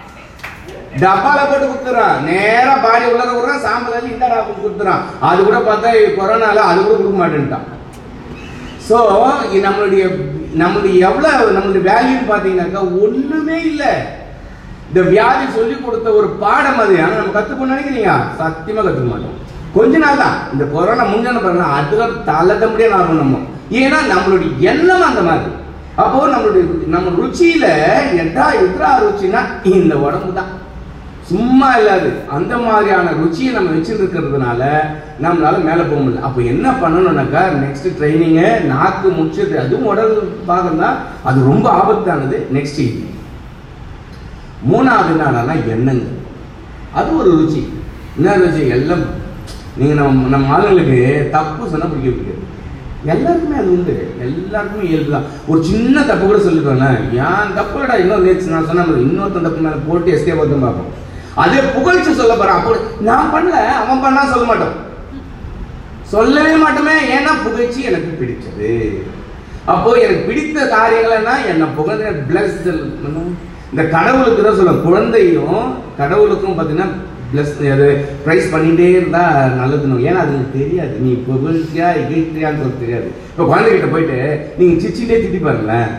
டப்பால போட்டு கொடுத்துறான் நேரா பாடி உள்ள விடுறான் சாம்பல் அள்ளி இந்த டாப்பு கொடுத்துறான் அது கூட பார்த்தா கொரோனால அது கூட கொடுக்க மாட்டேன்ட்டான் சோ நம்மளுடைய நம்மளுடைய எவ்வளவு நம்மளுடைய வேல்யூன்னு பாத்தீங்கன்னாக்கா ஒண்ணுமே இல்லை இந்த வியாதி சொல்லி கொடுத்த ஒரு பாடம் அது ஆனா நம்ம கத்துக்கணும் நினைக்கிறீங்க சத்தியமா கத்துக்க மாட்டோம் கொஞ்ச நாள் தான் இந்த கொரோனா முன்னாடி பாருங்க அதுல தலை தம்படியே நான் நம்ம ஏன்னா நம்மளுடைய எண்ணம் அந்த மாதிரி அப்போ நம்மளுடைய நம்ம ருச்சியில எதா எதிரா ருச்சினா இந்த உடம்பு தான் சும்மா இல்லாது அந்த மாதிரியான ருச்சியை நம்ம வச்சிருக்கிறதுனால நம்மளால மேல போக முடியல அப்போ என்ன பண்ணணும்னாக்கா நெக்ஸ்ட் ட்ரைனிங்கு நாக்கு முடிச்சது அதுவும் உடல் பாகம் தான் அது ரொம்ப ஆபத்தானது நெக்ஸ்ட் இது மூணாவது என்னன்னா எண்ணங்கள் அது ஒரு ருச்சி என்ன ருச்சி எல்லாம் நீங்க நம்ம நம்ம ஆளுங்களுக்கு தப்பு சொன்னா பிடிக்க பிடிக்காது எல்லாருக்குமே அது உண்டு எல்லாருக்குமே இயல்பு தான் ஒரு சின்ன தப்பு கூட சொல்லிடுவாங்க ஏன் தப்புடா இன்னொரு நேற்று நான் சொன்ன மாதிரி இன்னொருத்தன் தப்பு மேலே போட்டு எஸ்கே பார்த்து பார்ப்போம் அதே புகழ்ச்சி சொல்ல போறான் அப்போ நான் பண்ணல அவன் பண்ணா சொல்ல மாட்டோம் சொல்லவே மாட்டோமே ஏன்னா புகழ்ச்சி எனக்கு பிடிச்சது அப்போ எனக்கு பிடித்த காரியங்கள்னா என்ன புகழ்ந்த பிளஸ் இந்த கடவுளுக்கு தான் சொல்ல குழந்தையும் கடவுளுக்கும் பார்த்தீங்கன்னா பிளஸ் அது ப்ரைஸ் பண்ணிட்டே இருந்தா நல்லதுன்னு ஏன்னா அது எனக்கு தெரியாது நீ புகழ்ச்சியா இகழ்ச்சியான்னு சொல்ல தெரியாது இப்போ குழந்தைகிட்ட போயிட்டு நீங்க சிச்சிட்டே திட்டி பாருங்களேன்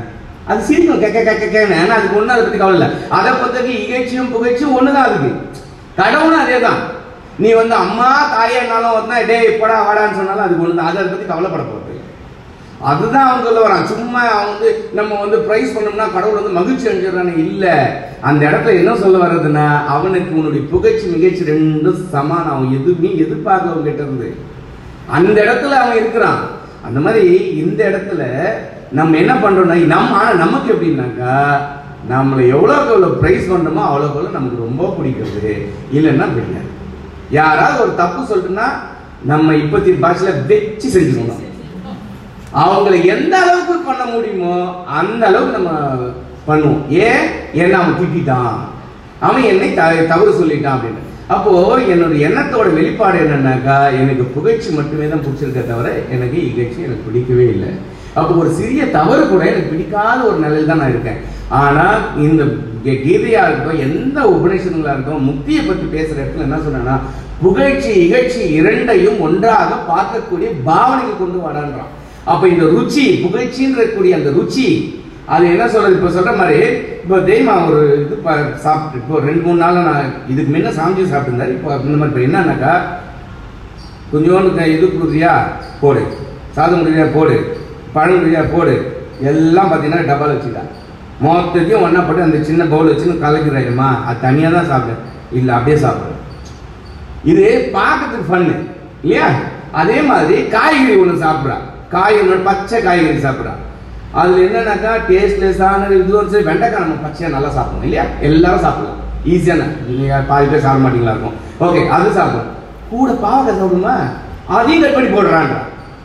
அது சிரிக்கும் கேட்க கேட்க கேட்க ஏன்னா அதுக்கு ஒன்றும் அதை பற்றி கவலை இல்லை அதை பொறுத்தவரைக்கும் இகழ்ச்சியும் புகழ்ச்சியும் ஒன்று தான் அதுக்கு கடவுளும் அதே தான் நீ வந்து அம்மா தாயேனாலும் வந்தா டேய் போடா வாடான்னு சொன்னாலும் அதுக்கு ஒன்று தான் அது அதை பற்றி கவலைப்பட போகிறது இல்லை. அதுதான் அவன் சொல்ல வரான் சும்மா அவன் வந்து நம்ம வந்து பிரைஸ் பண்ணோம்னா கடவுள் வந்து மகிழ்ச்சி அடைஞ்சிடறானே இல்ல அந்த இடத்துல என்ன சொல்ல வர்றதுன்னா அவனுக்கு உன்னுடைய புகழ்ச்சி மிகழ்ச்சி ரெண்டும் சமானம் அவன் எதுவுமே எதிர்பார்க்க அவன் கிட்ட இருந்து அந்த இடத்துல அவன் இருக்கிறான் அந்த மாதிரி இந்த இடத்துல நம்ம என்ன பண்றோம்னா நம்ம ஆனா நமக்கு எப்படின்னாக்கா நம்மளை எவ்வளோக்கு எவ்வளோ ப்ரைஸ் பண்றோமோ அவ்வளோக்கு எவ்வளோ நமக்கு ரொம்ப பிடிக்கிறது இல்லைன்னா பிடிக்காது யாராவது ஒரு தப்பு சொல்லிட்டுன்னா நம்ம இப்பத்தி பாஷையில வச்சு செஞ்சுக்கணும் அவங்களை எந்த அளவுக்கு பண்ண முடியுமோ அந்த அளவுக்கு நம்ம பண்ணுவோம் ஏன் என்ன அவன் திட்டான் அவன் என்னை த- தவறு சொல்லிட்டான் அப்படின்னு அப்போ என்னோட எண்ணத்தோட வெளிப்பாடு என்னன்னாக்கா எனக்கு புகழ்ச்சி மட்டுமே தான் பிடிச்சிருக்க தவிர எனக்கு இகழ்ச்சி எனக்கு பிடிக்கவே இல்லை அப்போ ஒரு சிறிய தவறு கூட எனக்கு பிடிக்காத ஒரு நிலையில் தான் நான் இருக்கேன் ஆனா இந்த கீ- கீதையா இருக்கட்டும் எந்த உபநிஷங்களா இருக்கட்டும் முக்தியை பத்தி பேசுற இடத்துல என்ன சொன்னா புகழ்ச்சி இகழ்ச்சி இரண்டையும் ஒன்றாக பார்க்கக்கூடிய பாவனைக்கு கொண்டு வரான்றான் அப்ப இந்த ருச்சி புகழ்ச்சின்ற கூடிய அந்த ருச்சி அது என்ன சொல்றது இப்ப சொல்ற மாதிரி இப்போ தெய்வமா ஒரு இது ப- சாப்பிட்டு இப்போ ரெண்டு மூணு நாள் நான் இதுக்கு முன்ன சாமிஜி சாப்பிட்டுருந்தாரு இப்போ இந்த மாதிரி இப்போ என்னன்னாக்கா கொஞ்சோண்டு க- இது கொடுக்குறியா போடு சாதம் கொடுக்குறியா போடு பழம் கொடுக்குறியா போடு எல்லாம் பார்த்தீங்கன்னா டப்பாவில் வச்சுக்கலாம் மொத்தத்தையும் ஒன்றா போட்டு அந்த சின்ன பவுல் வச்சுன்னு கலக்கிறாயிடுமா அது தனியாக தான் சாப்பிடு இல்லை அப்படியே சாப்பிடு இது பார்க்கறதுக்கு ஃபன்னு இல்லையா அதே மாதிரி காய்கறி ஒன்று சாப்பிட்றா காய் ஒன்று பச்சை காய்கறி சாப்பிட்றா அதுல என்னன்னாக்கா டேஸ்ட்லெஸ்ஸான இது வந்து சரி, வெண்டைக்காய் நம்ம பச்சையா நல்லா சாப்பிடணும் இல்லையா எல்லாரும் சாப்பிடலாம் ஈஸியான நீங்க பாதி பேர் சாப்பிட மாட்டீங்களா இருக்கும் ஓகே அது சாப்பிடலாம் கூட பாவக்காய் சாப்பிடுமா அதையும் கட் பண்ணி போடுறாங்க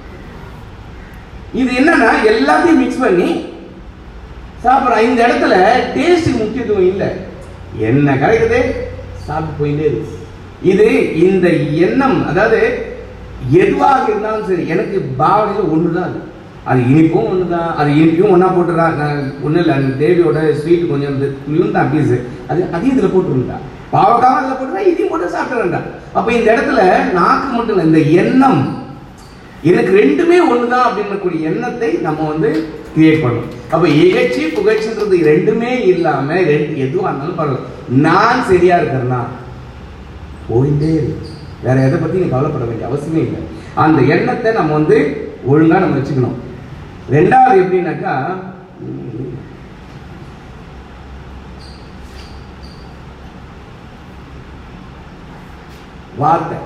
இது என்னன்னா எல்லாத்தையும் மிக்ஸ் பண்ணி சாப்பிட்றான் இந்த இடத்துல டேஸ்ட்டுக்கு முக்கியத்துவம் இல்லை என்ன கிடைக்குது சாப்பிட்டு போயிட்டே இருக்கு இது இந்த எண்ணம் அதாவது எதுவாக இருந்தாலும் சரி எனக்கு பாவனையில் ஒன்று தான் அது அது இனிப்பும் ஒன்று தான் அது இனிப்பும் ஒன்றா போட்டுறான் ஒன்றும் இல்லை அந்த தேவியோட ஸ்வீட் கொஞ்சம் இந்த புளியும் தான் பீஸு அது அதையும் இதில் போட்டுருந்தா பாவக்காவும் அதில் போட்டுறா இதையும் போட்டு சாப்பிட்டுறேன்டா அப்போ இந்த இடத்துல நாக்கு மட்டும் இல்லை இந்த எண்ணம் எனக்கு ரெண்டுமே ஒண்ணுதான் அப்படின்னக்கூடிய எண்ணத்தை நம்ம வந்து கிரியேட் பண்ணணும் அப்ப இகழ்ச்சி புகழ்ச்சின்றது ரெண்டுமே இல்லாம ரெண்டு எதுவா இருந்தாலும் பரவாயில்ல நான் சரியா இருக்கிறேன்னா போயிட்டே இருக்கு வேற எதை பத்தி நீ கவலைப்பட வேண்டிய அவசியமே இல்லை அந்த எண்ணத்தை நம்ம வந்து ஒழுங்கா நம்ம வச்சுக்கணும் ரெண்டாவது எப்படின்னாக்கா உம், வார்த்தை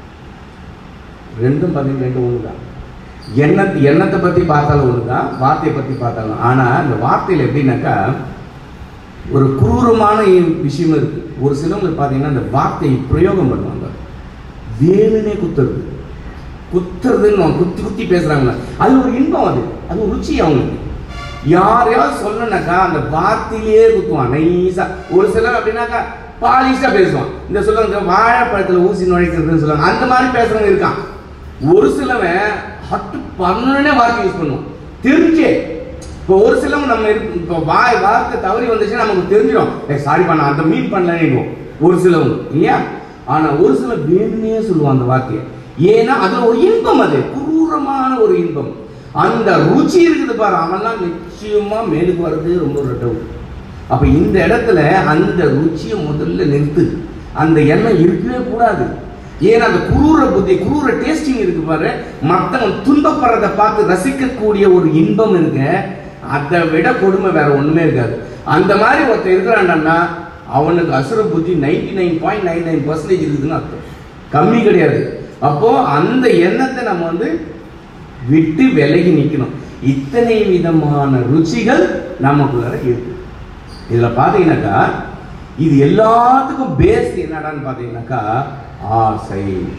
ரெண்டும் பார்த்தீங்கன்னா ரெண்டு ஒன்று தான் எண்ணத்தை எண்ணத்தை பற்றி பார்த்தாலும் ஒன்று தான் வார்த்தையை பற்றி பார்த்தாலும் ஆனால் இந்த வார்த்தையில் எப்படின்னாக்கா ஒரு குரூரமான விஷயம் இருக்கு ஒரு சிலவங்க பார்த்தீங்கன்னா அந்த வார்த்தையை பிரயோகம் பண்ணுவாங்க வேணுனே குத்துறது குத்துறதுன்னு குத்தி குத்தி பேசுறாங்க அது ஒரு இன்பம் அது அது ஒரு ருச்சி அவங்களுக்கு யாரையாவது சொல்லணும்னாக்கா அந்த வார்த்தையிலேயே குத்துவான் நைஸா ஒரு சிலர் அப்படின்னாக்கா பாலிஷா பேசுவான் இந்த சொல்லுவாங்க வாழைப்பழத்துல ஊசி நுழைக்கிறதுன்னு சொல்லுவாங்க அந்த மாதிரி பேசுறவங்க இருக்கான் ஒரு சிலவன் ஹட்டு பண்ணனே வார்த்தை யூஸ் பண்ணுவான் தெரிஞ்சே இப்போ ஒரு சிலவங்க நம்ம இருக்கு- இப்போ வாய் வார்த்தை தவறி வந்துச்சுன்னா நமக்கு தெரிஞ்சிடும் ஏ சாரி பண்ண அந்த மீன் பண்ணலன்னு ஒரு சிலவங்க இல்லையா ஆனா ஒரு சில வேணுமே சொல்லுவான் அந்த வார்த்தையை ஏன்னா அதுல ஒரு இன்பம் அது குரூரமான ஒரு இன்பம் அந்த ருச்சி இருக்குது பாரு அவன்லாம் நிச்சயமா மேலுக்கு வர்றது ரொம்ப ஒரு டவுட் அப்ப இந்த இடத்துல அந்த ருச்சியை முதல்ல நிறுத்து அந்த எண்ணம் இருக்கவே கூடாது ஏன்னா அந்த குரூர புத்தி குரூர டேஸ்டிங் இருக்கு பாரு மத்தவன் துன்பப்படுறத பார்த்து ரசிக்கக்கூடிய ஒரு இன்பம் இருக்கு அதை விட கொடுமை வேற ஒண்ணுமே இருக்காது அந்த மாதிரி ஒருத்தன் இருக்கிறான்டா அவனுக்கு அசுர புத்தி ninety nine point nine nine percentage இருக்குதுன்னு அர்த்தம் கம்மி கிடையாது அப்போ அந்த எண்ணத்தை நம்ம வந்து விட்டு விலகி நிக்கணும் இத்தனை விதமான ருச்சிகள் நமக்குள்ளார இருக்கு இதுல பாத்தீங்கன்னாக்கா இது எல்லாத்துக்கும் பேஸ் என்னடான்னு பாத்தீங்கன்னாக்கா ஆசை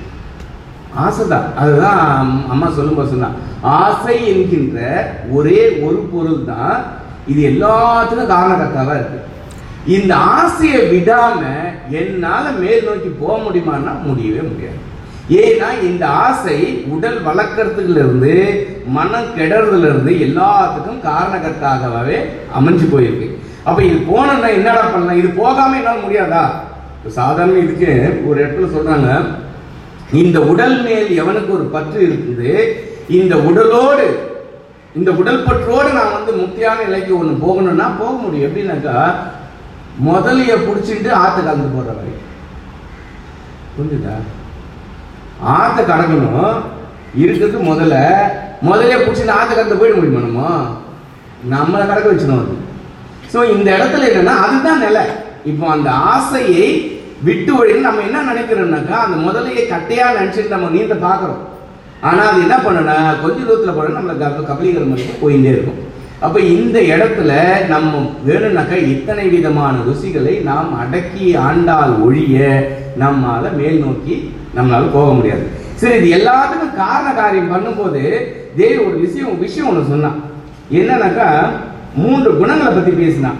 ஆசைதான் அதுதான் அம்- அம்மா சொல்லும்போது சொன்னா ஆசை என்கின்ற ஒரே ஒரு பொருள் தான் இது எல்லாத்துக்கும் காரணகர்த்தாவா இருக்கு இந்த ஆசையை விடாம என்னால மேல் நோக்கி போக முடியுமான்னா முடியவே முடியாது ஏன்னா இந்த ஆசை உடல் வளர்க்கறதுல இருந்து மனம் கெடுறதுல இருந்து எல்லாத்துக்கும் காரணகர்த்தாகவே அமைஞ்சு போயிருக்கு அப்ப இது போனோம்னா என்னடா பண்ணலாம் இது போகாம என்னால முடியாதா இப்ப சாதாரண இதுக்கு ஒரு இடத்துல சொல்றாங்க இந்த உடல் மேல் எவனுக்கு ஒரு பற்று இருக்குது இந்த உடலோடு இந்த உடல் பற்றோடு நான் வந்து முக்கியமான நிலைக்கு ஒன்று போகணும்னா போக முடியும் எப்படின்னாக்கா முதலைய பிடிச்சிட்டு ஆற்று கலந்து போடுற மாதிரி புரிஞ்சுதா ஆற்ற கடக்கணும் இருக்கிறது முதல்ல முதல்ல பிடிச்சிட்டு ஆற்ற கடந்து போயிட முடியுமா நம்ம நம்மளை கடக்க வச்சிடும் அது ஸோ இந்த இடத்துல என்னன்னா அதுதான் நிலை இப்போ அந்த ஆசையை விட்டு ஒழின்னு நம்ம என்ன நினைக்கிறோம்னாக்கா அந்த முதலையை கட்டையா நினைச்சிட்டு நம்ம நீந்த பார்க்குறோம் ஆனா அது என்ன பண்ணுனா கொஞ்ச தூரத்துல போனா நம்மள கப- கபலீகரம் பண்ணி போயிட்டே இருக்கும் அப்ப இந்த இடத்துல நம்ம வேணும்னாக்கா இத்தனை விதமான ருசிகளை நாம் அடக்கி ஆண்டால் ஒழிய நம்மால மேல் நோக்கி நம்மளால போக முடியாது சரி இது எல்லாத்துக்கும் காரண காரியம் பண்ணும்போது தேவி ஒரு விஷயம் விஷயம் ஒன்று சொன்னான் என்னன்னாக்கா மூன்று குணங்களை பத்தி பேசினான்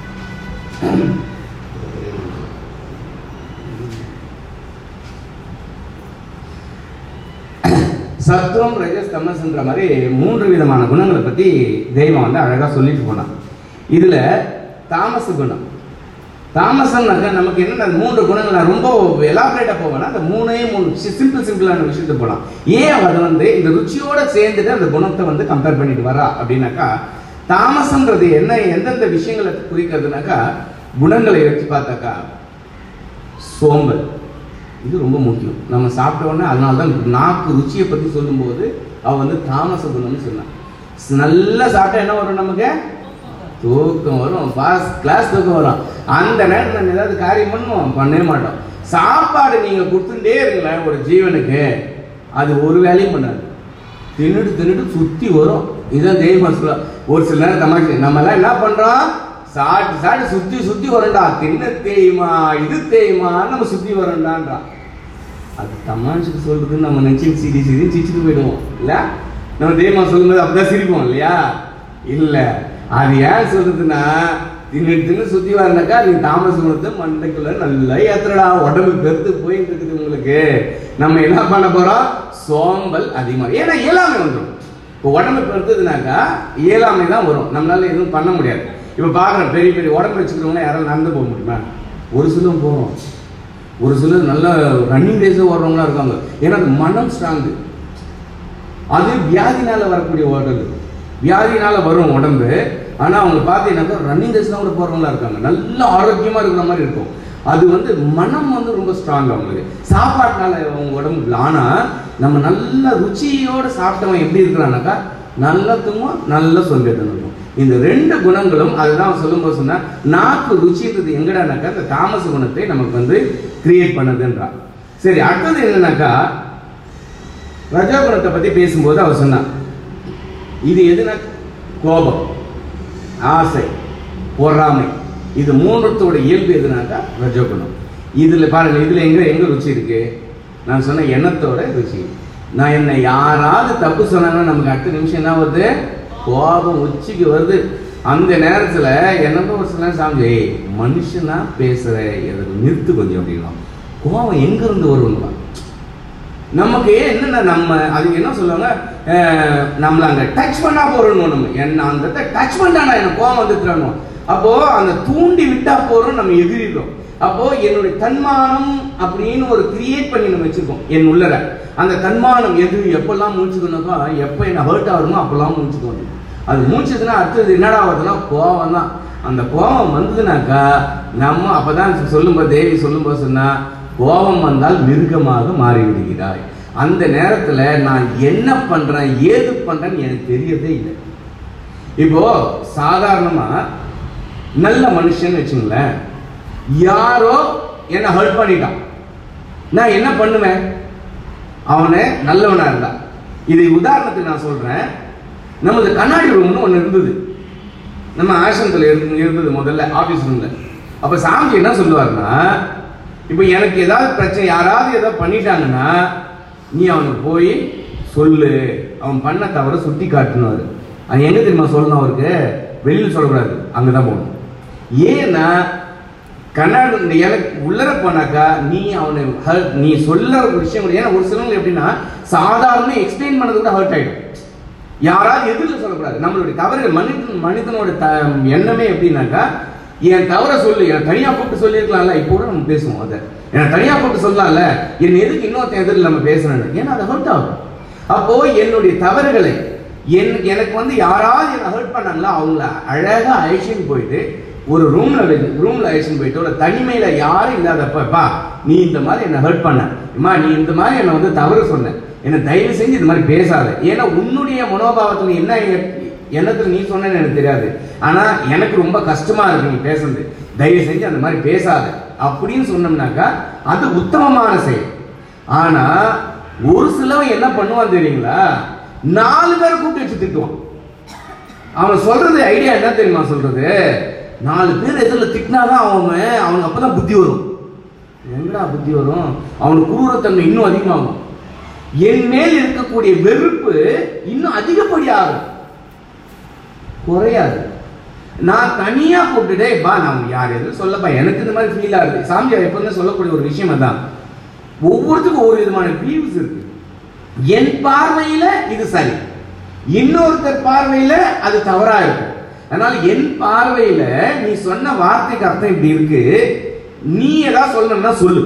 சத்துவம் ரஜஸ் தமஸ்ன்ற மாதிரி மூன்று விதமான குணங்களை பத்தி தெய்வம் வந்து அழகா சொல்லிட்டு போனான் இதுல தாமச குணம் தாமசம்னாக்க நமக்கு என்ன மூன்று குணங்கள் நான் ரொம்ப எலாபரேட்டா போவேன்னா அந்த மூணே மூணு சிம்பிள் சிம்பிளான விஷயத்தை போகலாம் ஏன் அவர் வந்து இந்த ருச்சியோட சேர்ந்துட்டு அந்த குணத்தை வந்து கம்பேர் பண்ணிட்டு வரா அப்படின்னாக்கா தாமசம்ன்றது என்ன எந்தெந்த விஷயங்களை குறிக்கிறதுனாக்கா குணங்களை வச்சு பார்த்தாக்கா சோம்பல் இது ரொம்ப முக்கியம் நம்ம சாப்பிட்ட உடனே அதனால தான் நாக்கு ருச்சியை பற்றி சொல்லும்போது அவ வந்து தாமச குணம்னு சொன்னான் நல்லா சாப்பிட்டா என்ன வரும் நமக்கு தூக்கம் வரும் ஃபர்ஸ்ட் கிளாஸ் தூக்கம் வரும் அந்த நேரத்தில் நம்ம ஏதாவது காரியம் பண்ணுவோம் பண்ணவே மாட்டோம் சாப்பாடு நீங்கள் கொடுத்துட்டே இருங்களேன் ஒரு ஜீவனுக்கு அது ஒரு வேலையும் பண்ணாது தின்னுட்டு தின்னுட்டு சுத்தி வரும் இதான் தெய்வம் சொல்ல ஒரு சில நேரம் தமாஷை நம்ம எல்லாம் என்ன பண்றோம் சாப்பிட்டு சாப்பிட்டு சுத்தி சுத்தி வரண்டா தின்ன தேயுமா இது தேயுமா நம்ம சுத்தி வரண்டான்றான் அது தமாஷுக்கு சொல்றதுன்னு நம்ம நினைச்சு சிரி சிரி சிரிச்சுட்டு போயிடுவோம் இல்ல நம்ம தெய்வம் சொல்லும்போது அப்படிதான் சிரிப்போம் இல்லையா இல்ல அது ஏன் சொல்றதுன்னா தின்னு தின்னு சுத்தி வரனாக்கா நீ தாமஸ் குணத்தை மண்டைக்குள்ள நல்லா ஏத்துறடா உடம்பு பெருத்து போயிட்டு இருக்குது உங்களுக்கு நம்ம என்ன பண்ண போறோம் சோம்பல் அதிகமா ஏன்னா இயலாமை வந்துடும் இப்போ உடம்பு பெருத்துதுனாக்கா இயலாமை தான் வரும் நம்மளால எதுவும் பண்ண முடியாது இப்போ பார்க்குறோம் பெரிய பெரிய உடம்பு வச்சுக்கிறவங்க யாராலும் நடந்து போக முடியுமா ஒரு சிலம் போகிறோம் ஒரு சிலர் நல்ல ரன்னிங் ரேஸில் ஓடுறவங்களா இருக்காங்க ஏன்னா அது மனம் ஸ்ட்ராங்கு அது வியாதினால வரக்கூடிய உடல் வியாதினால வரும் உடம்பு ஆனா அவங்க பார்த்தீங்கன்னாக்கா ரன்னிங் ரேஸ்லாம் கூட போறவங்களா இருக்காங்க நல்ல ஆரோக்கியமா இருக்கிற மாதிரி இருக்கும் அது வந்து மனம் வந்து ரொம்ப ஸ்ட்ராங் அவங்களுக்கு சாப்பாட்டுனால அவங்க உடம்பு இல்லை. ஆனா நம்ம நல்ல ருச்சியோட சாப்பிட்டவன் எப்படி இருக்கிறானாக்கா நல்ல தூங்கும் நல்ல சொந்தத்தனம் இருக்கும் இந்த ரெண்டு குணங்களும் அதுதான் அவன் சொல்லும்போது சொன்னா நாக்கு ருச்சின்றது எங்கடானாக்கா இந்த தாமச குணத்தை நமக்கு வந்து கிரியேட் பண்ணுதுன்றான் சரி அடுத்தது என்னன்னாக்கா ரஜோகுணத்தை பத்தி பேசும்போது அவர் சொன்னான் இது எதுனா கோபம் ஆசை பொறாமை இது மூணுத்தோட இயல்பு எதுனாக்கா ரஜோகுணம் இதுல பாருங்க இதுல எங்க எங்க ருச்சி இருக்கு நான் சொன்ன எண்ணத்தோட ருச்சி நான் என்ன யாராவது தப்பு சொன்னாங்கன்னா நமக்கு அடுத்த நிமிஷம் என்ன வருது கோபம் உச்சிக்கு வருது அந்த நேரத்துல எனக்கு ஒரு சில நேரம் சாமி "ஏய், மனுஷனா பேசுற இதை நிறுத்து கொஞ்சம் அப்படின்னா கோபம் எங்க இருந்து வருவா நமக்கு என்னென்ன நம்ம அது என்ன சொல்லுவாங்க அஹ், நம்மள அங்க டச் பண்ணா போறோம் நம்ம என்ன அந்த டச் பண்ணா எனக்கு கோவம் வந்துட்டுறானோ அப்போ அந்த தூண்டி விட்டா போறோம் நம்ம எதிரிடுறோம் அப்போ என்னுடைய தன்மானம் அப்படின்னு ஒரு கிரியேட் பண்ணி நம்ம வச்சிருக்கோம் என் உள்ளர அந்த தன்மானம் எது எப்பெல்லாம் மூச்சுக்கணுக்கோ எப்போ என்ன ஹர்ட் ஆகுமோ அப்பெல்லாம் மூச்சுக்கணும் அது மூச்சதுன்னா அடுத்தது என்னடா வருதுன்னா கோவம் தான் அந்த கோபம் வந்ததுனாக்கா நம்ம அப்பதான் சொல்லும்போது தேவி சொல்லும்போது சொன்னா கோபம் வந்தால் மிருகமாக மாறி விடுகிறாய் அந்த நேரத்துல நான் என்ன பண்றேன் ஏது பண்றேன்னு எனக்கு தெரியறதே இல்லை இப்போ சாதாரணமா நல்ல மனுஷன் வச்சுங்களேன் யாரோ என்ன ஹர்ட் பண்ணிட்டான் நான் என்ன பண்ணுவேன் அவனை நல்லவனா இருந்தா இதை உதாரணத்துக்கு நான் சொல்றேன் நமது கண்ணாடி ரூம்னு ஒன்று இருந்தது நம்ம ஆசிரமத்தில் இருந்து இருந்தது முதல்ல ஆஃபீஸ் ரூம்ல அப்போ சாமி என்ன சொல்லுவாருன்னா இப்போ எனக்கு ஏதாவது பிரச்சனை யாராவது ஏதாவது பண்ணிட்டாங்கன்னா நீ அவனுக்கு போய் சொல்லு அவன் பண்ண தவிர சுட்டி காட்டணும் அது எங்க தெரியுமா சொல்லணும் அவருக்கு வெளியில் சொல்லக்கூடாது அங்கே தான் போகணும் ஏன்னா கண்ணாடி இந்த எனக்கு உள்ளர போனாக்கா நீ அவனை hurt- நீ சொல்ல ஒரு விஷயம் கூட ஏன்னா ஒரு சிலவங்க எப்படின்னா சாதாரண எக்ஸ்பிளைன் பண்ணது கூட ஹர்ட் ஆயிடும் யாராவது எதிரில் சொல்லக்கூடாது நம்மளுடைய தவறுகள் மனிதன் மனிதனோட த எண்ணமே எப்படின்னாக்கா என் தவற சொல்லு என் தனியா கூப்பிட்டு சொல்லியிருக்கலாம்ல இப்போ கூட நம்ம பேசுவோம் அதை என் தனியா கூப்பிட்டு சொல்லலாம்ல என் எதுக்கு இன்னொருத்தன் எதிரில் நம்ம பேசணும் ஏன்னா அது ஹர்ட் ஆகும் அப்போ என்னுடைய தவறுகளை என் எனக்கு வந்து யாராவது என்னை ஹர்ட் பண்ணாங்களோ அவங்கள அழகா அழைச்சின்னு போயிட்டு ஒரு ரூம்ல ரூம்ல அழைச்சின்னு போயிட்டு ஒரு தனிமையில யாரும் இல்லாதப்பா நீ இந்த மாதிரி என்னை ஹர்ட் பண்ண அம்மா நீ இந்த மாதிரி என்னை வந்து தவறு சொன்ன என்னை தயவு செஞ்சு இந்த மாதிரி பேசாத ஏன்னா உன்னுடைய மனோபாவத்துல என்ன என்னத்துல நீ சொன்னேன்னு எனக்கு தெரியாது ஆனா எனக்கு ரொம்ப கஷ்டமா இருக்கு நீ பேசுறது தயவு செஞ்சு அந்த மாதிரி பேசாத அப்படின்னு சொன்னோம்னாக்கா அது உத்தமமான செயல் ஆனா ஒரு சிலவன் என்ன பண்ணுவான் தெரியுங்களா நாலு பேரை கூப்பிட்டு வச்சு திட்டுவான் அவன் சொல்றது ஐடியா என்ன தெரியுமா சொல்றது நாலு பேர் எதிரில் திட்டினாதான் அவன் அவனுக்கு அப்பதான் புத்தி வரும் எங்கடா புத்தி வரும் அவனுக்கு குரூரத்தன்மை இன்னும் அதிகமாகும் என் மேல் இருக்கக்கூடிய வெறுப்பு இன்னும் அதிகப்படியாகும் குறையாது நான் தனியா கூப்பிட்டுட்டே பா நான் யார் எதுவும் சொல்லப்பா எனக்கு இந்த மாதிரி ஃபீல் ஆகுது சாமியார் எப்போதுமே சொல்லக்கூடிய ஒரு விஷயம் அதான் ஒவ்வொருத்துக்கும் ஒவ்வொரு விதமான ஃபீல்ஸ் இருக்கு என் பார்வையில இது சரி இன்னொருத்தர் பார்வையில அது தவறா இருக்கும் அதனால என் பார்வையில நீ சொன்ன வார்த்தைக்கு அர்த்தம் இப்படி இருக்கு நீ ஏதாவது சொல்லணும்னா சொல்லு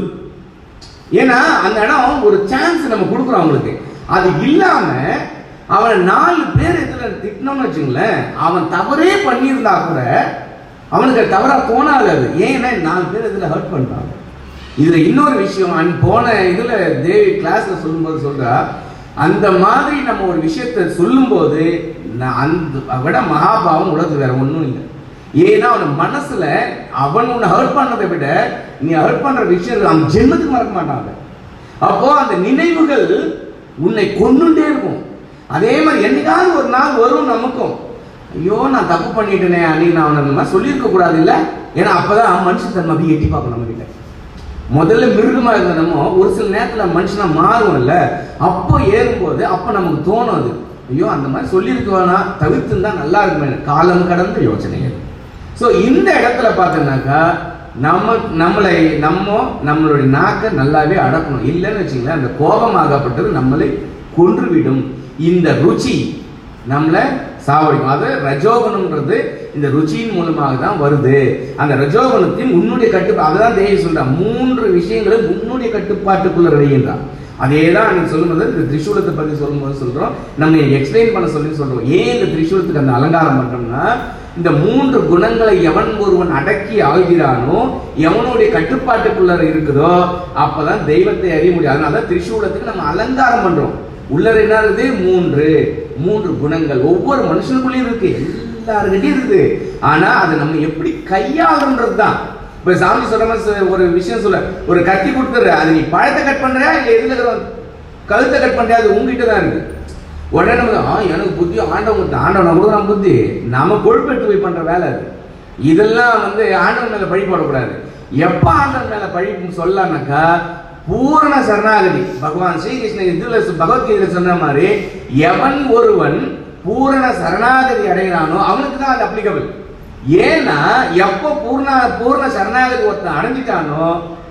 ஏன்னா அந்த இடம் ஒரு சான்ஸ் நம்ம கொடுக்குறோம் அவங்களுக்கு அது இல்லாம அவனை நாலு பேர் இதுல திட்டினோம்னு வச்சுங்களேன் அவன் தவறே பண்ணியிருந்தா கூட அவனுக்கு அது தவறா தோணாது அது ஏன்னா நாலு பேர் இதுல ஹர்ட் பண்றாங்க இதுல இன்னொரு விஷயம் அன் போன இதுல தேவி கிளாஸ்ல சொல்லும்போது சொல்றா அந்த மாதிரி நம்ம ஒரு விஷயத்தை சொல்லும்போது ந- அந்த விட மகாபாவம் உலகத்துல வேற ஒண்ணும் இல்லை ஏன்னா அவன் மனசுல அவன் உன்னை ஹர்ட் பண்ணதை விட நீ ஹர்ட் பண்ற விஷயம் அவன் ஜென்மத்துக்கு மறக்க மாட்டாங்க அப்போ அந்த நினைவுகள் உன்னை கொண்டுட்டே இருக்கும் அதே மாதிரி என்னைக்காவது ஒரு நாள் வரும் நமக்கும் ஐயோ நான் தப்பு பண்ணிட்டேனே அன்னைக்கு நான் அவனை இந்த மாதிரி சொல்லியிருக்க கூடாது இல்ல ஏன்னா அப்பதான் மனுஷன் தன்மை அப்படியே எட்டி பார்க்கணும் நம்ம கிட்ட முதல்ல மிருகமா இருந்த நம்ம ஒரு சில நேரத்துல மனுஷனா மாறுவோம்ல அப்போ ஏறும்போது அப்போ நமக்கு தோணும் அது ஐயோ அந்த மாதிரி சொல்லியிருக்க வேணாம் தவிர்த்துருந்தா நல்லா இருக்குமே காலம் கடந்த யோசனைகள் ஸோ இந்த இடத்துல பார்த்தோம்னாக்கா நம்ம நம்மளை நம்ம நம்மளுடைய நாக்கை நல்லாவே அடக்கணும் இல்லைன்னு வச்சுங்களேன் அந்த கோபமாகப்பட்டது நம்மளை கொன்றுவிடும் இந்த ருச்சி நம்மளை சாவடிக்கும் அது ரஜோகுணம்ன்றது இந்த ருச்சியின் மூலமாக தான் வருது அந்த ரஜோகுணத்தின் உன்னுடைய கட்டு அதுதான் தேவி சொல்றான் மூன்று விஷயங்களை உன்னுடைய கட்டுப்பாட்டுக்குள்ள வைகின்றான் அதே தான் அன்னைக்கு சொல்லும்போது இந்த திரிசூலத்தை பத்தி சொல்லும்போது சொல்றோம் நம்ம எக்ஸ்பிளைன் பண்ண சொல்லி சொல்றோம் ஏன் இந்த திரிசூலத்துக்கு அந்த அலங்காரம் பண்றோம்னா இந்த மூன்று குணங்களை எவன் ஒருவன் அடக்கி ஆகிறானோ எவனுடைய கட்டுப்பாட்டுக்குள்ள இருக்குதோ அப்பதான் தெய்வத்தை அறிய முடியும் அதனால தான் திரிசூலத்துக்கு நம்ம அலங்காரம் பண்றோம் உள்ளர என்ன இருக்குது மூன்று மூன்று குணங்கள் ஒவ்வொரு மனுஷனுக்குள்ளேயும் இருக்கு எல்லாருக்கிட்டையும் இருக்குது ஆனா அதை நம்ம எப்படி கையாளுன்றது தான் இப்ப சாமி சொல்ற மாதிரி சொ- ஒரு விஷயம் சொல்ல ஒரு கத்தி கொடுத்துரு அது நீ பழத்தை கட் பண்றியா இல்ல எதுல இருக்கிற கழுத்தை கட் பண்றியா அது உங்ககிட்ட தான் இருக்கு உடனே நம்ம ஆ எனக்கு புத்தி ஆண்டவன் கொடுத்த ஆண்டவன் கொடுக்குறான் புத்தி நம்ம கொழுப்பெட்டு போய் பண்ற வேலை அது இதெல்லாம் வந்து ஆண்டவன் மேல பழி போடக்கூடாது எப்ப ஆண்டவன் மேல பழி சொல்லலாம்னாக்கா பூரண சரணாகதி பகவான் ஸ்ரீகிருஷ்ணன் இதுல சொ- பகவத்கீதையில சொன்ன மாதிரி எவன் ஒருவன் பூரண சரணாகதி அடைகிறானோ அவனுக்கு தான் அது அப்ளிகபிள் ஏன்னா எப்போ பூர்ண பூர்ண சரணாகதி ஒருத்தன் அடைஞ்சிட்டானோ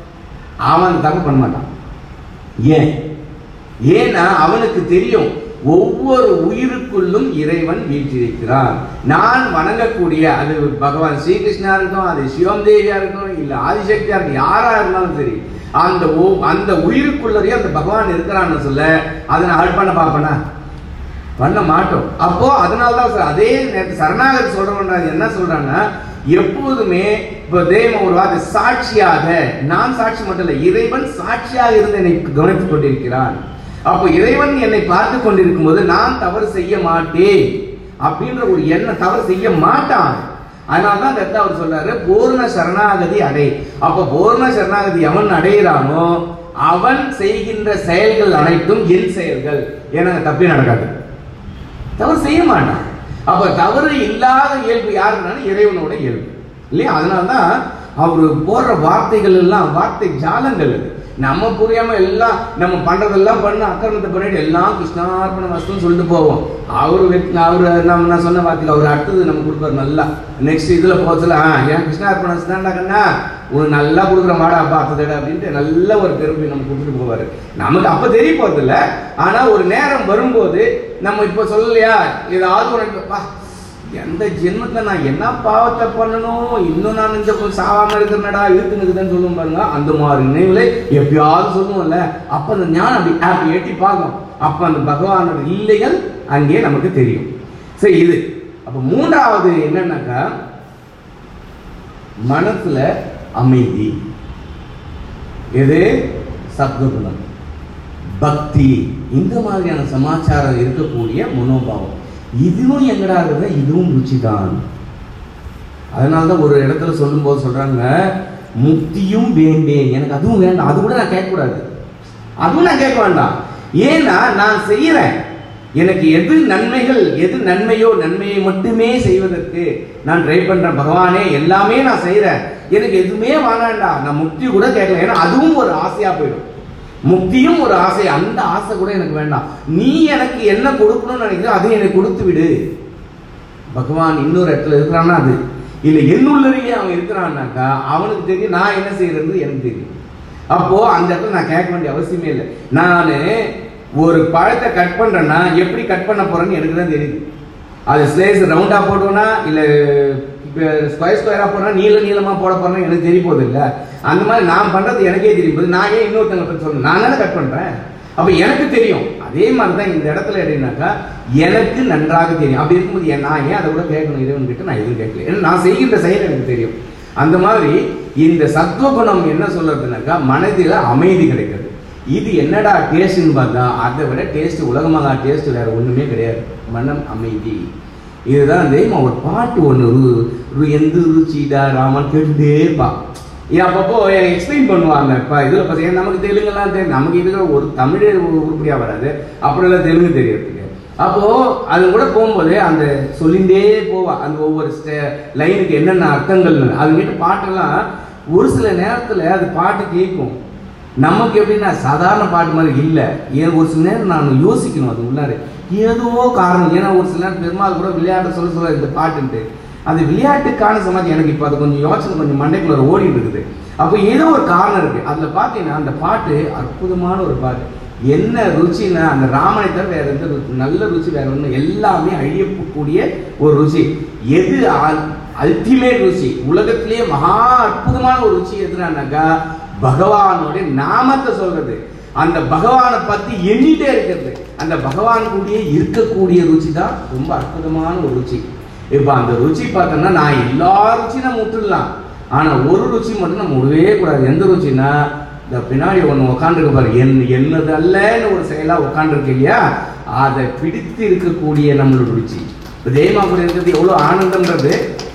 அவன் தப்பு பண்ண மாட்டான் ஏன் ஏன்னா அவனுக்கு தெரியும் ஒவ்வொரு உயிருக்குள்ளும் இறைவன் வீற்றிருக்கிறான் நான் வணங்கக்கூடிய அது பகவான் ஸ்ரீகிருஷ்ணா இருக்கும் அது சிவம் தேவியா இருக்கும் இல்ல ஆதிசக்தியா இருக்கும் யாரா இருந்தாலும் சரி அந்த ஒ- அந்த உயிருக்குள்ளரையும் அந்த பகவான் இருக்கிறான்னு சொல்ல அதை நான் ஹர்ட் பண்ண பார்ப்பேனா பண்ண மாட்டோம் அப்போ அதனால தான் சார் அதே நேரத்து சரணாகதி சொல்றவன் என்ன சொல்றாங்கன்னா எப்போதுமே இப்போ தெய்வம் ஒரு வார்த்தை சாட்சியாக நான் சாட்சி மட்டும் இல்லை இறைவன் சாட்சியாக இருந்து என்னை கவனித்துக் கொண்டிருக்கிறான் அப்போ இறைவன் என்னை பார்த்து கொண்டிருக்கும் போது நான் தவறு செய்ய மாட்டேன் அப்படின்ற ஒரு எண்ணம் தவறு செய்ய மாட்டான் அதனால தான் அந்த இடத்துல அவர் சொல்றாரு பூர்ண சரணாகதி அடை அப்போ பூர்ண சரணாகதி எவன் அடைகிறானோ அவன் செய்கின்ற செயல்கள் அனைத்தும் என் செயல்கள் எனக்கு தப்பே நடக்காது தவறு செய்ய மாட்டான் அப்ப தவறு இல்லாத இயல்பு யாருன்னாலும் இறைவனோட இயல்பு இல்லையா அதனால தான் அவர் போடுற வார்த்தைகள் எல்லாம் வார்த்தை ஜாலங்கள் அது நம்ம புரியாம எல்லாம் நம்ம பண்றதெல்லாம் பண்ண அக்கிரமத்தை பண்ணிட்டு எல்லாம் கிருஷ்ணார்ப்பண வஸ்துன்னு சொல்லிட்டு போவோம் அவரு வெத்- அவரு நம்ம நான் சொன்ன வார்த்தையில் அவர் அடுத்தது நம்ம கொடுப்பாரு நல்லா நெக்ஸ்ட் இதுல போச்சல ஆ ஏன் கிருஷ்ணார்ப்பண வஸ்து தான்டா கண்ணா உனக்கு நல்லா கொடுக்குற மாடா பார்த்ததட அப்படின்ட்டு நல்ல ஒரு பெருமை நம்ம கொடுத்துட்டு போவாரு நமக்கு அப்ப தெரிய போறது இல்ல ஆனா ஒரு நேரம் வரும்போது நம்ம இப்ப சொல்லலையா ஏதாவது ஒரு பா, எந்த ஜென்மத்துல நான் என்ன பாவத்தை பண்ணணும் இன்னும் நான் இந்த கொஞ்சம் சாவாம இருக்கிறனடா இழுத்து நிற்குதுன்னு சொல்லுவோம் பாருங்க அந்த மாதிரி நினைவுல எப்பயாவது சொல்லுவோம்ல அப்ப அந்த ஞானம் அப்படி அப்படி எட்டி பார்க்கும் அப்ப அந்த பகவானோட இல்லைகள் அங்கே நமக்கு தெரியும் சரி இது அப்ப மூன்றாவது என்னன்னாக்கா மனசுல அமைதி எது சத்வகுணம் பக்தி இந்த மாதிரியான சமாச்சாரம் இருக்கக்கூடிய மனோபாவம் இதுவும் எங்கடா இருக்குதா இதுவும் ருச்சி தான் அதனால தான் ஒரு இடத்துல சொல்லும்போது சொல்றாங்க முக்தியும் வேண்டேன் எனக்கு அதுவும் வேண்டாம் அது கூட நான் கேட்கக்கூடாது அதுவும் நான் கேட்க வேண்டாம் ஏன்னா நான் செய்யறேன் எனக்கு எது நன்மைகள் எது நன்மையோ நன்மையை மட்டுமே செய்வதற்கு நான் ட்ரை பண்றேன் பகவானே எல்லாமே நான் செய்யறேன் எனக்கு எதுவுமே வேணாண்டா நான் முக்தி கூட கேட்கல ஏன்னா அதுவும் ஒரு ஆசையா போயிடும் முக்தியும் ஒரு ஆசை அந்த ஆசை கூட எனக்கு வேண்டாம் நீ எனக்கு என்ன கொடுக்கணும்னு நினைக்கிற அதையும் எனக்கு கொடுத்து விடு பகவான் இன்னொரு இடத்துல இருக்கிறான்னா அது இல்ல என்னுள்ளரையே அவன் இருக்கிறான்னாக்கா அவனுக்கு தெரியும் நான் என்ன செய்யறது எனக்கு தெரியும் அப்போ அந்த இடத்துல நான் கேட்க வேண்டிய அவசியமே இல்லை நான் ஒரு பழத்தை கட் பண்றேன்னா எப்படி கட் பண்ண போறேன்னு எனக்கு தான் தெரியுது அது ஸ்லேஸ் ரவுண்டா போடுவேனா இல்ல ஸ்கொயர் ஸ்கொயரா போடுறா நீள நீளமா போட போறேன்னு எனக்கு தெரிய போகுது இல்ல அந்த மாதிரி நான் பண்றது எனக்கே தெரியும் போது நான் ஏன் இன்னொருத்தங்க பத்தி சொல்லணும் நான் தானே கட் பண்றேன் அப்ப எனக்கு தெரியும் அதே மாதிரி தான் இந்த இடத்துல எப்படின்னாக்கா எனக்கு நன்றாக தெரியும் அப்படி இருக்கும்போது ஏன் நான் ஏன் அதை கூட கேட்கணும் இறைவன் கிட்ட நான் எதுவும் கேட்கல ஏன்னா நான் செய்கின்ற செயல் எனக்கு தெரியும் அந்த மாதிரி இந்த சத்துவகுணம் என்ன சொல்றதுனாக்கா மனதில் அமைதி கிடைக்கிறது இது என்னடா டேஸ்ட்னு பார்த்தா அதை விட டேஸ்ட் உலகமாக டேஸ்ட் வேற ஒண்ணுமே கிடையாது மனம் அமைதி இதுதான் தெய்வம் ஒரு பாட்டு ஒன்று எந்த ருச்சிடா ராமன் கேட்டுட்டே இருப்பா ஏன் அப்பப்போ எக்ஸ்பிளைன் பண்ணுவாங்க இப்போ இதில் பார்த்தீங்கன்னா நமக்கு தெலுங்குலாம் தெரியும் நமக்கு இருக்கிற ஒரு தமிழ் உருப்படியாக வராது அப்புறம் எல்லாம் தெலுங்கு தெரியறதுக்கு அப்போ அது கூட போகும்போது அந்த சொல்லிண்டே போவா அந்த ஒவ்வொரு லைனுக்கு என்னென்ன அர்த்தங்கள் அதுங்கிட்ட பாட்டெல்லாம் ஒரு சில நேரத்தில் அது பாட்டு கேட்கும் நமக்கு எப்படின்னா சாதாரண பாட்டு மாதிரி இல்லை ஏன் ஒரு சில நேரம் நான் யோசிக்கணும் அது உள்ளாரு ஏதோ காரணம் ஏன்னா ஒரு சில நேரம் பெருமாள் கூட விளையாட சொல்ல சொல்ல இந்த பாட்டுன்ட்டு அது விளையாட்டுக்கான சமாஜம் எனக்கு இப்போ அது கொஞ்சம் யோசனை கொஞ்சம் மண்டைக்குள்ள ஓடிட்டு இருக்குது அப்போ ஏதோ ஒரு காரணம் இருக்கு அதில் பார்த்தீங்கன்னா அந்த பாட்டு அற்புதமான ஒரு பாட்டு என்ன ருச்சின்னா அந்த ராமனை தவிர வேற எந்த ருச்சி நல்ல ருச்சி வேற ஒன்றும் எல்லாமே அழியக்கூடிய ஒரு ருச்சி எது அல்டிமேட் ருச்சி உலகத்திலேயே மகா அற்புதமான ஒரு ருச்சி எதுனாக்கா பகவானுடைய நாமத்தை சொல்றது அந்த பகவானை பத்தி எண்ணிட்டே இருக்கிறது அந்த பகவான் கூடயே இருக்கக்கூடிய ருச்சி தான் ரொம்ப அற்புதமான ஒரு ருச்சி இப்போ அந்த ருச்சி பார்த்தோம்னா நான் எல்லா ருச்சியும் நம்ம விட்டுடலாம் ஆனா ஒரு ருச்சி மட்டும் நம்ம விடவே கூடாது எந்த ருச்சின்னா இந்த பின்னாடி ஒன்று உட்காந்துருக்கு பாரு என் என்னது அல்லன்னு ஒரு செயலாக உட்காந்துருக்கு இல்லையா அதை பிடித்து இருக்கக்கூடிய நம்மளோட ருச்சி இப்போ தெய்வமா கூட இருக்கிறது எவ்வளோ ஆனந்தம்ன்றது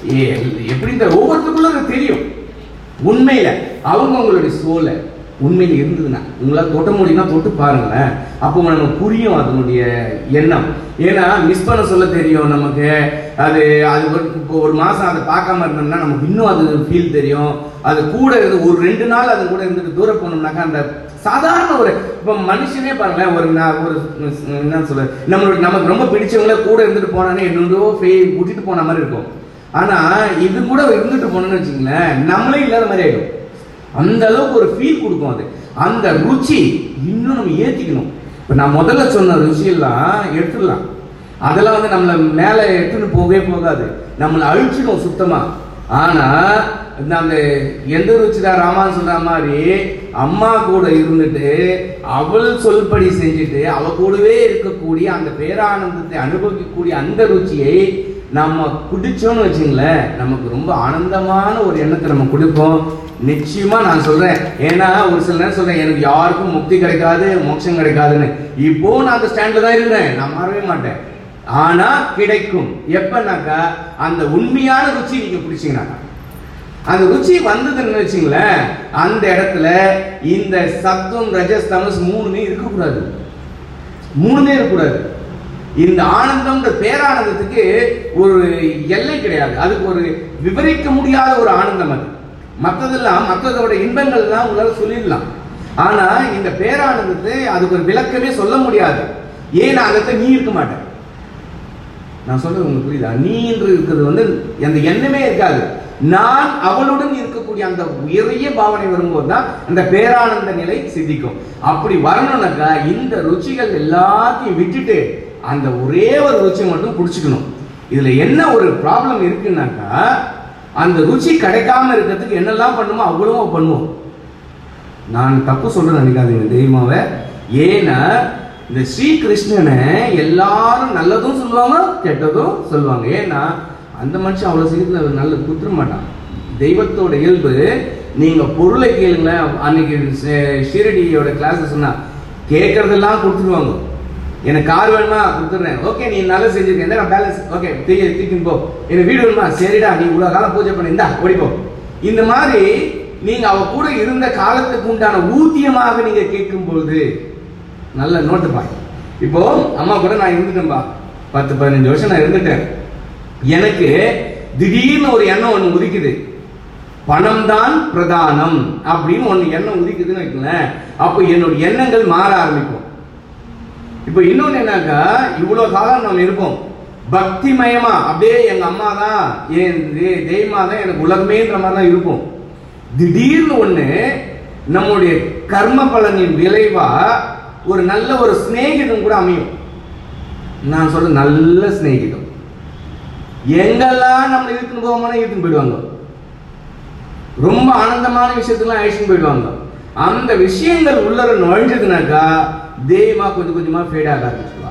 எப்படி இந்த ஒவ்வொருத்தருக்குள்ள தெரியும் உண்மையில அவங்க உங்களுடைய சோலை உண்மையில் இருந்ததுன்னா உங்களால் தொட்ட முடியும்னா தொட்டு பாருங்களேன் அப்போ நமக்கு புரியும் அதனுடைய எண்ணம் ஏன்னா மிஸ் பண்ண சொல்ல தெரியும் நமக்கு அது அது இப்போ ஒரு மாசம் அதை பார்க்காம இருந்தோம்னா நமக்கு இன்னும் அது ஃபீல் தெரியும் அது கூட இருந்து ஒரு ரெண்டு நாள் அது கூட இருந்துட்டு தூரம் போனோம்னாக்கா அந்த சாதாரண ஒரு இப்போ மனுஷனே பாருங்களேன் ஒரு நான் ஒரு என்ன சொல்ல நம்மளுடைய நமக்கு ரொம்ப பிடிச்சவங்கள கூட இருந்துட்டு போனானே என்னோட விட்டுட்டு போன மாதிரி இருக்கும் ஆனா இது கூட இருந்துட்டு போனோம்னு வச்சுங்களேன் நம்மளே இல்லாத மாதிரி ஆயிடும் அந்த அளவுக்கு ஒரு ஃபீல் கொடுக்கும் அது அந்த ருச்சி இன்னும் நம்ம ஏத்திக்கணும் இப்போ நான் முதல்ல சொன்ன ருச்சியெல்லாம் எடுத்துடலாம் அதெல்லாம் வந்து நம்மளை மேலே எடுத்துன்னு போகவே போகாது நம்மளை அழிச்சிடும் சுத்தமா ஆனா அந்த எந்த ருச்சிதான் ராமான்னு சொல்ற மாதிரி அம்மா கூட இருந்துட்டு அவள் சொல்படி செஞ்சுட்டு அவ கூடவே இருக்கக்கூடிய அந்த பேரானந்தத்தை அனுபவிக்கக்கூடிய அந்த ருச்சியை நம்ம குடிச்சோம்னு வச்சுங்களேன் நமக்கு ரொம்ப ஆனந்தமான ஒரு எண்ணத்தை நம்ம கொடுப்போம் நிச்சயமா நான் சொல்றேன் ஏன்னா ஒரு சில நேரம் சொல்றேன் எனக்கு யாருக்கும் முக்தி கிடைக்காது மோட்சம் கிடைக்காதுன்னு இப்போ நான் அந்த ஸ்டாண்ட்ல தான் இருக்கிறேன் நான் மாறவே மாட்டேன் ஆனா கிடைக்கும் எப்பனாக்கா அந்த உண்மையான ருச்சி நீங்க பிடிச்சீங்கன்னாக்கா அந்த ருச்சி வந்ததுன்னு வச்சுங்களேன் அந்த இடத்துல இந்த சத்துவம் ரஜஸ் தமஸ் மூணுமே இருக்கக்கூடாது மூணுமே இருக்கக்கூடாது இந்த ஆனந்தம்ன்ற பேரானந்தத்துக்கு ஒரு எல்லை கிடையாது அதுக்கு ஒரு விவரிக்க முடியாத ஒரு ஆனந்தம் அது மற்றதெல்லாம் மற்றதோட இன்பங்கள்லாம் உங்களால சொல்லிடலாம் ஆனா இந்த பேரானந்தத்தை அதுக்கு ஒரு விளக்கமே சொல்ல முடியாது ஏன் அந்த நீ இருக்க மாட்டேன் நான் சொல்றது உங்களுக்கு புரியுதா நீ என்று இருக்கிறது வந்து அந்த எண்ணமே இருக்காது நான் அவளுடன் இருக்கக்கூடிய அந்த உயரிய பாவனை வரும்போது தான் அந்த பேரானந்த நிலை சித்திக்கும் அப்படி வரணும்னாக்கா இந்த ருச்சிகள் எல்லாத்தையும் விட்டுட்டு அந்த ஒரே ஒரு ருச்சி மட்டும் பிடிச்சிக்கணும் இதுல என்ன ஒரு ப்ராப்ளம் இருக்குன்னாக்கா அந்த ருச்சி கிடைக்காம இருக்கிறதுக்கு என்னெல்லாம் பண்ணுமோ அவ்வளவும் பண்ணுவோம் நான் தப்பு சொல்றேன் நினைக்காதீங்க தெய்வமாவை ஏன்னா இந்த ஸ்ரீகிருஷ்ணனை எல்லாரும் நல்லதும் சொல்லுவாங்க கெட்டதும் சொல்லுவாங்க ஏன்னா அந்த மனுஷன் அவ்வளவு சீக்கிரத்தில் நல்ல குத்துற மாட்டான் தெய்வத்தோட இயல்பு நீங்க பொருளை கேளுங்க அன்னைக்கு ஷே- ஷீரடியோட கிளாஸ் சொன்னா கேட்கறதெல்லாம் கொடுத்துருவாங்க எனக்கு கார் வேணுமா கொடுத்துட்றேன் ஓகே நீ நல்லா செஞ்சிருக்க இந்த பேலன்ஸ் ஓகே தூக்கி தூக்கின்னு போ எனக்கு வீடு வேணுமா சரிடா நீ இவ்வளவு காலம் பூஜை பண்ணி இந்தா ஓடிப்போ இந்த மாதிரி நீங்க அவ கூட இருந்த காலத்துக்கு உண்டான ஊதியமாக நீங்க கேட்கும் பொழுது நல்ல நோட்டு பாய் இப்போ அம்மா கூட நான் இருந்துட்டேன்பா பத்து பதினஞ்சு வருஷம் நான் இருந்துட்டேன் எனக்கு திடீர்னு ஒரு எண்ணம் ஒண்ணு உதிக்குது பணம் தான் பிரதானம் அப்படின்னு ஒண்ணு எண்ணம் உதிக்குதுன்னு வைக்கலேன் அப்போ என்னோட எண்ணங்கள் மாற ஆரம்பிக்கும் இப்போ இன்னொன்னு என்னக்கா இவ்வளவு காலம் நம்ம இருப்போம் பக்திமயமா அப்படியே எங்க அம்மா தான் என் தெ- தெய்வமா தான் எனக்கு உலகமேன்ற மாதிரி தான் இருப்போம் திடீர்னு ஒண்ணு நம்முடைய கர்ம பலனின் விளைவா ஒரு நல்ல ஒரு சிநேகிதம் கூட அமையும் நான் சொல்ற நல்ல சிநேகிதம் எங்கெல்லாம் நம்ம இழுத்துன்னு போவோமோ இழுத்துன்னு போயிடுவாங்க ரொம்ப ஆனந்தமான விஷயத்துலாம் அழைச்சிட்டு போயிடுவாங்க அந்த விஷயங்கள் உள்ளர நுழைஞ்சதுனாக்கா தெய்வமா கொஞ்சம் கொஞ்சமா ஃபேட் ஆக ஆரம்பிச்சுடுவா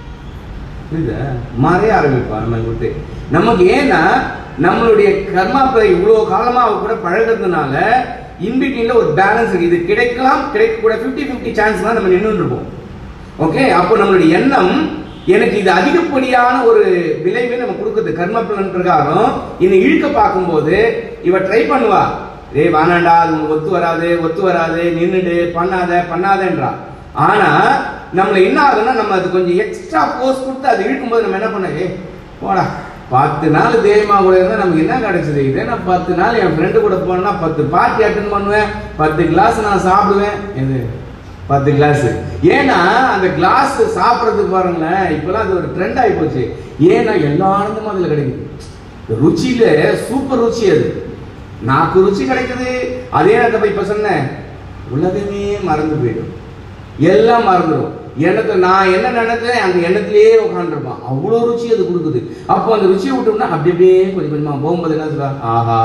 புரியுதா மறைய ஆரம்பிப்பா நம்ம விட்டு நமக்கு ஏன்னா நம்மளுடைய கர்மாக்களை இவ்வளவு காலமா அவ கூட பழகுறதுனால இன்பிட்வீன்ல ஒரு பேலன்ஸ் இருக்கு இது கிடைக்கலாம் கிடைக்க கூட 50 50 சான்ஸ் தான் நம்ம நின்று இருப்போம் ஓகே அப்போ நம்மளுடைய எண்ணம் எனக்கு இது அதிகப்படியான ஒரு விளைவை நம்ம கொடுக்குது கர்ம பலன் பிரகாரம் இன்னை இழுக்க பார்க்கும்போது இவ ட்ரை பண்ணுவா ஏய் வானாண்டா அது உனக்கு ஒத்து வராது ஒத்து வராது நின்னுடு பண்ணாத பண்ணாதன்றா ஆனா நம்மள என்ன ஆகும்னா நம்ம அது கொஞ்சம் எக்ஸ்ட்ரா போர்ஸ் கொடுத்து அது இழுக்கும்போது நம்ம என்ன பண்ண ஏய் போடா பத்து நாள் தேயமா கூட இருந்தா நமக்கு என்ன கிடைச்சது இதே நான் பத்து நாள் என் ஃப்ரெண்டு கூட போனா பத்து பார்ட்டி அட்டன் பண்ணுவேன் பத்து கிளாஸ் நான் சாப்பிடுவேன் எது பத்து கிளாஸ் ஏன்னா அந்த கிளாஸ் சாப்பிட்றதுக்கு பாருங்களேன் இப்பெல்லாம் அது ஒரு ட்ரெண்ட் ஆகி போச்சு ஏன்னா எல்லா ஆனந்தமும் அதுல கிடைக்குது இந்த ருச்சியில சூப்பர் ருச்சி அது நாக்கு ருச்சி கிடைக்குது அதே நேரத்தை இப்ப சொன்னேன் உலகமே மறந்து போயிடும் எல்லாம் மறந்துடும் எனக்கு நான் என்ன நினைக்கிறேன் அந்த எண்ணத்திலேயே உட்காந்துருப்பான் அவ்வளோ ருச்சி அது கொடுக்குது அப்போ அந்த ருச்சியை விட்டோம்னா அப்படி அப்படியே கொஞ்சம் கொஞ்சமா போகும்போது என்ன சொல்றா ஆஹா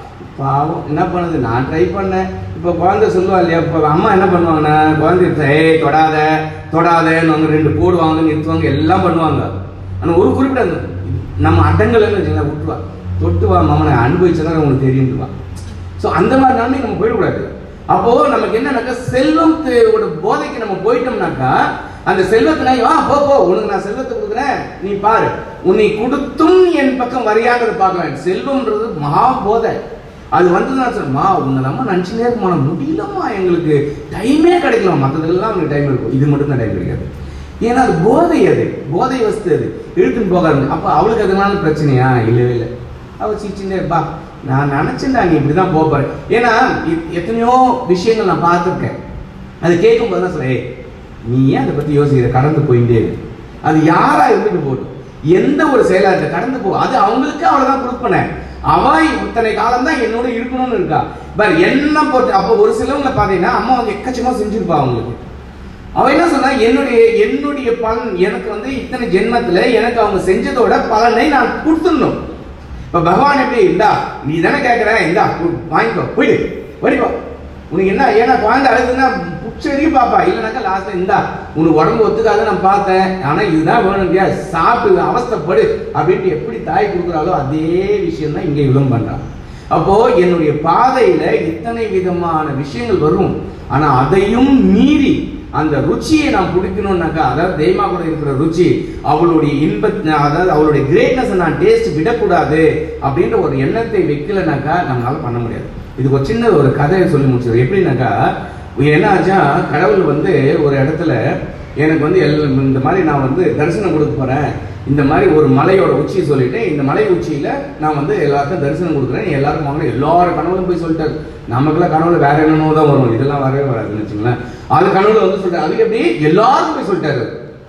பாவம் என்ன பண்ணுது நான் ட்ரை பண்ணேன் இப்போ குழந்தை சொல்லுவா இல்லையா இப்போ அம்மா என்ன பண்ணுவாங்கன்னா குழந்தை ஏய் தொடாத தொடாதன்னு அவங்க ரெண்டு போடுவாங்க நிறுத்துவாங்க எல்லாம் பண்ணுவாங்க ஆனால் ஒரு குறிப்பிட்ட அந்த நம்ம அடங்கலைன்னு வச்சுக்கலாம் விட்டுருவா தொட்டு வா மாமனை அனுபவிச்சதான் உனக்கு தெரியும்வா ஸோ அந்த மாதிரி நன்மை நம்ம போயிடக்கூடாது அப்போ நமக்கு என்னன்னாக்கா செல்வத்தோட போதைக்கு நம்ம போயிட்டோம்னாக்கா அந்த செல்வத்தினை ஆ போ போ உனக்கு நான் செல்வத்தை கொடுக்குறேன் நீ பாரு உன்னை கொடுத்தும் என் பக்கம் வரியாங்கிறத பார்க்கலாம் செல்வம்ன்றது மகா போதை அது வந்து நான் சொல்லுமா உன்னை நம்ம நினச்சினே இருக்குமா முடியலம்மா எங்களுக்கு டைமே கிடைக்கல மற்றதுக்கெல்லாம் அவனுக்கு டைம் இருக்கும் இது மட்டும் தான் டைம் கிடைக்காது ஏன்னா அது போதை அது போதை வஸ்து அது இழுத்துன்னு போகாது அப்போ அவளுக்கு அதனால பிரச்சனையா இல்லவே இல்லை அவள் சிரிச்சுட்டே இருப்பா நான் நினச்சேன்டா நீ இப்படி தான் போக போறேன் ஏன்னா எத்- எத்தனையோ விஷயங்கள் நான் பார்த்துருக்கேன் அது கேட்கும்போது தான் சொல்ல "ஏய், நீ ஏன் அதை பற்றி யோசிக்கிற கடந்து போயிட்டே இரு." அது யாரா இருந்துட்டு போகட்டும் எந்த ஒரு செயலா இருக்க கடந்து போ அது அவங்களுக்கு அவ்வளவுதான் கொடுப்பன அவ இத்தனை காலம் தான் என்னோட இருக்கணும்னு இருக்கா பட் என்ன பொறுத்து அப்போ ஒரு சிலவங்களை பார்த்தீங்கன்னா அம்மா வந்து எக்கச்சக்கமா செஞ்சிருப்பா அவங்களுக்கு அவ என்ன சொன்னா என்னுடைய என்னுடைய பலன் எனக்கு வந்து இத்தனை ஜென்மத்துல எனக்கு அவங்க செஞ்சதோட பலனை நான் கொடுத்துடணும் இப்ப பகவான் எப்படி இந்தா நீ தானே கேட்கற இந்தா கு- வாங்கிக்கோ போயிடு வடிப்போ உனக்கு என்ன ஏன்னா குழந்தை அழுதுன்னா புச்சரிக்கு பாப்பா இல்லைனாக்கா லாஸ்ட்ல இந்தா உனக்கு உடம்பு ஒத்துக்காத நான் பார்த்தேன் ஆனா இதுதான் வேணும் இல்லையா சாப்பிட்டு அவஸ்தைப்படு அப்படின்ட்டு எப்படி தாய் கொடுக்குறாளோ அதே விஷயம் தான் இங்க இவ்வளவு பண்றான் அப்போ என்னுடைய பாதையில இத்தனை விதமான விஷயங்கள் வரும் ஆனா அதையும் மீறி அந்த ருச்சியை நான் பிடிக்கணும்னாக்கா அதாவது தெய்வமா கூட இருக்கிற ருச்சி அவளுடைய இன்ப அதாவது அவளுடைய கிரேட்னஸ் நான் டேஸ்ட் விடக்கூடாது அப்படின்ற ஒரு எண்ணத்தை வைக்கலனாக்கா நம்மளால பண்ண முடியாது இதுக்கு ஒரு சின்ன ஒரு கதையை சொல்லி முடிச்சது எப்படின்னாக்கா என்ன ஆச்சா கடவுள் வந்து ஒரு இடத்துல எனக்கு வந்து எல் இந்த மாதிரி நான் வந்து தரிசனம் கொடுக்க போறேன் இந்த மாதிரி ஒரு மலையோட உச்சியை சொல்லிட்டு இந்த மலை உச்சியில நான் வந்து எல்லாருக்கும் தரிசனம் கொடுக்குறேன் எல்லாருக்கும் வாங்கணும் எல்லாரும் கனவுல போய் சொல்லிட்டாரு நமக்குலாம் கனவுல வேற என்னென்னோ தான் வரும் இதெல்லாம் வரவே வராதுன்னு வச்சுங்களேன் அது கனவுல வந்து சொல்லிட்டாரு அது எப்படி எல்லாருக்கும் போய் சொல்லிட்டாரு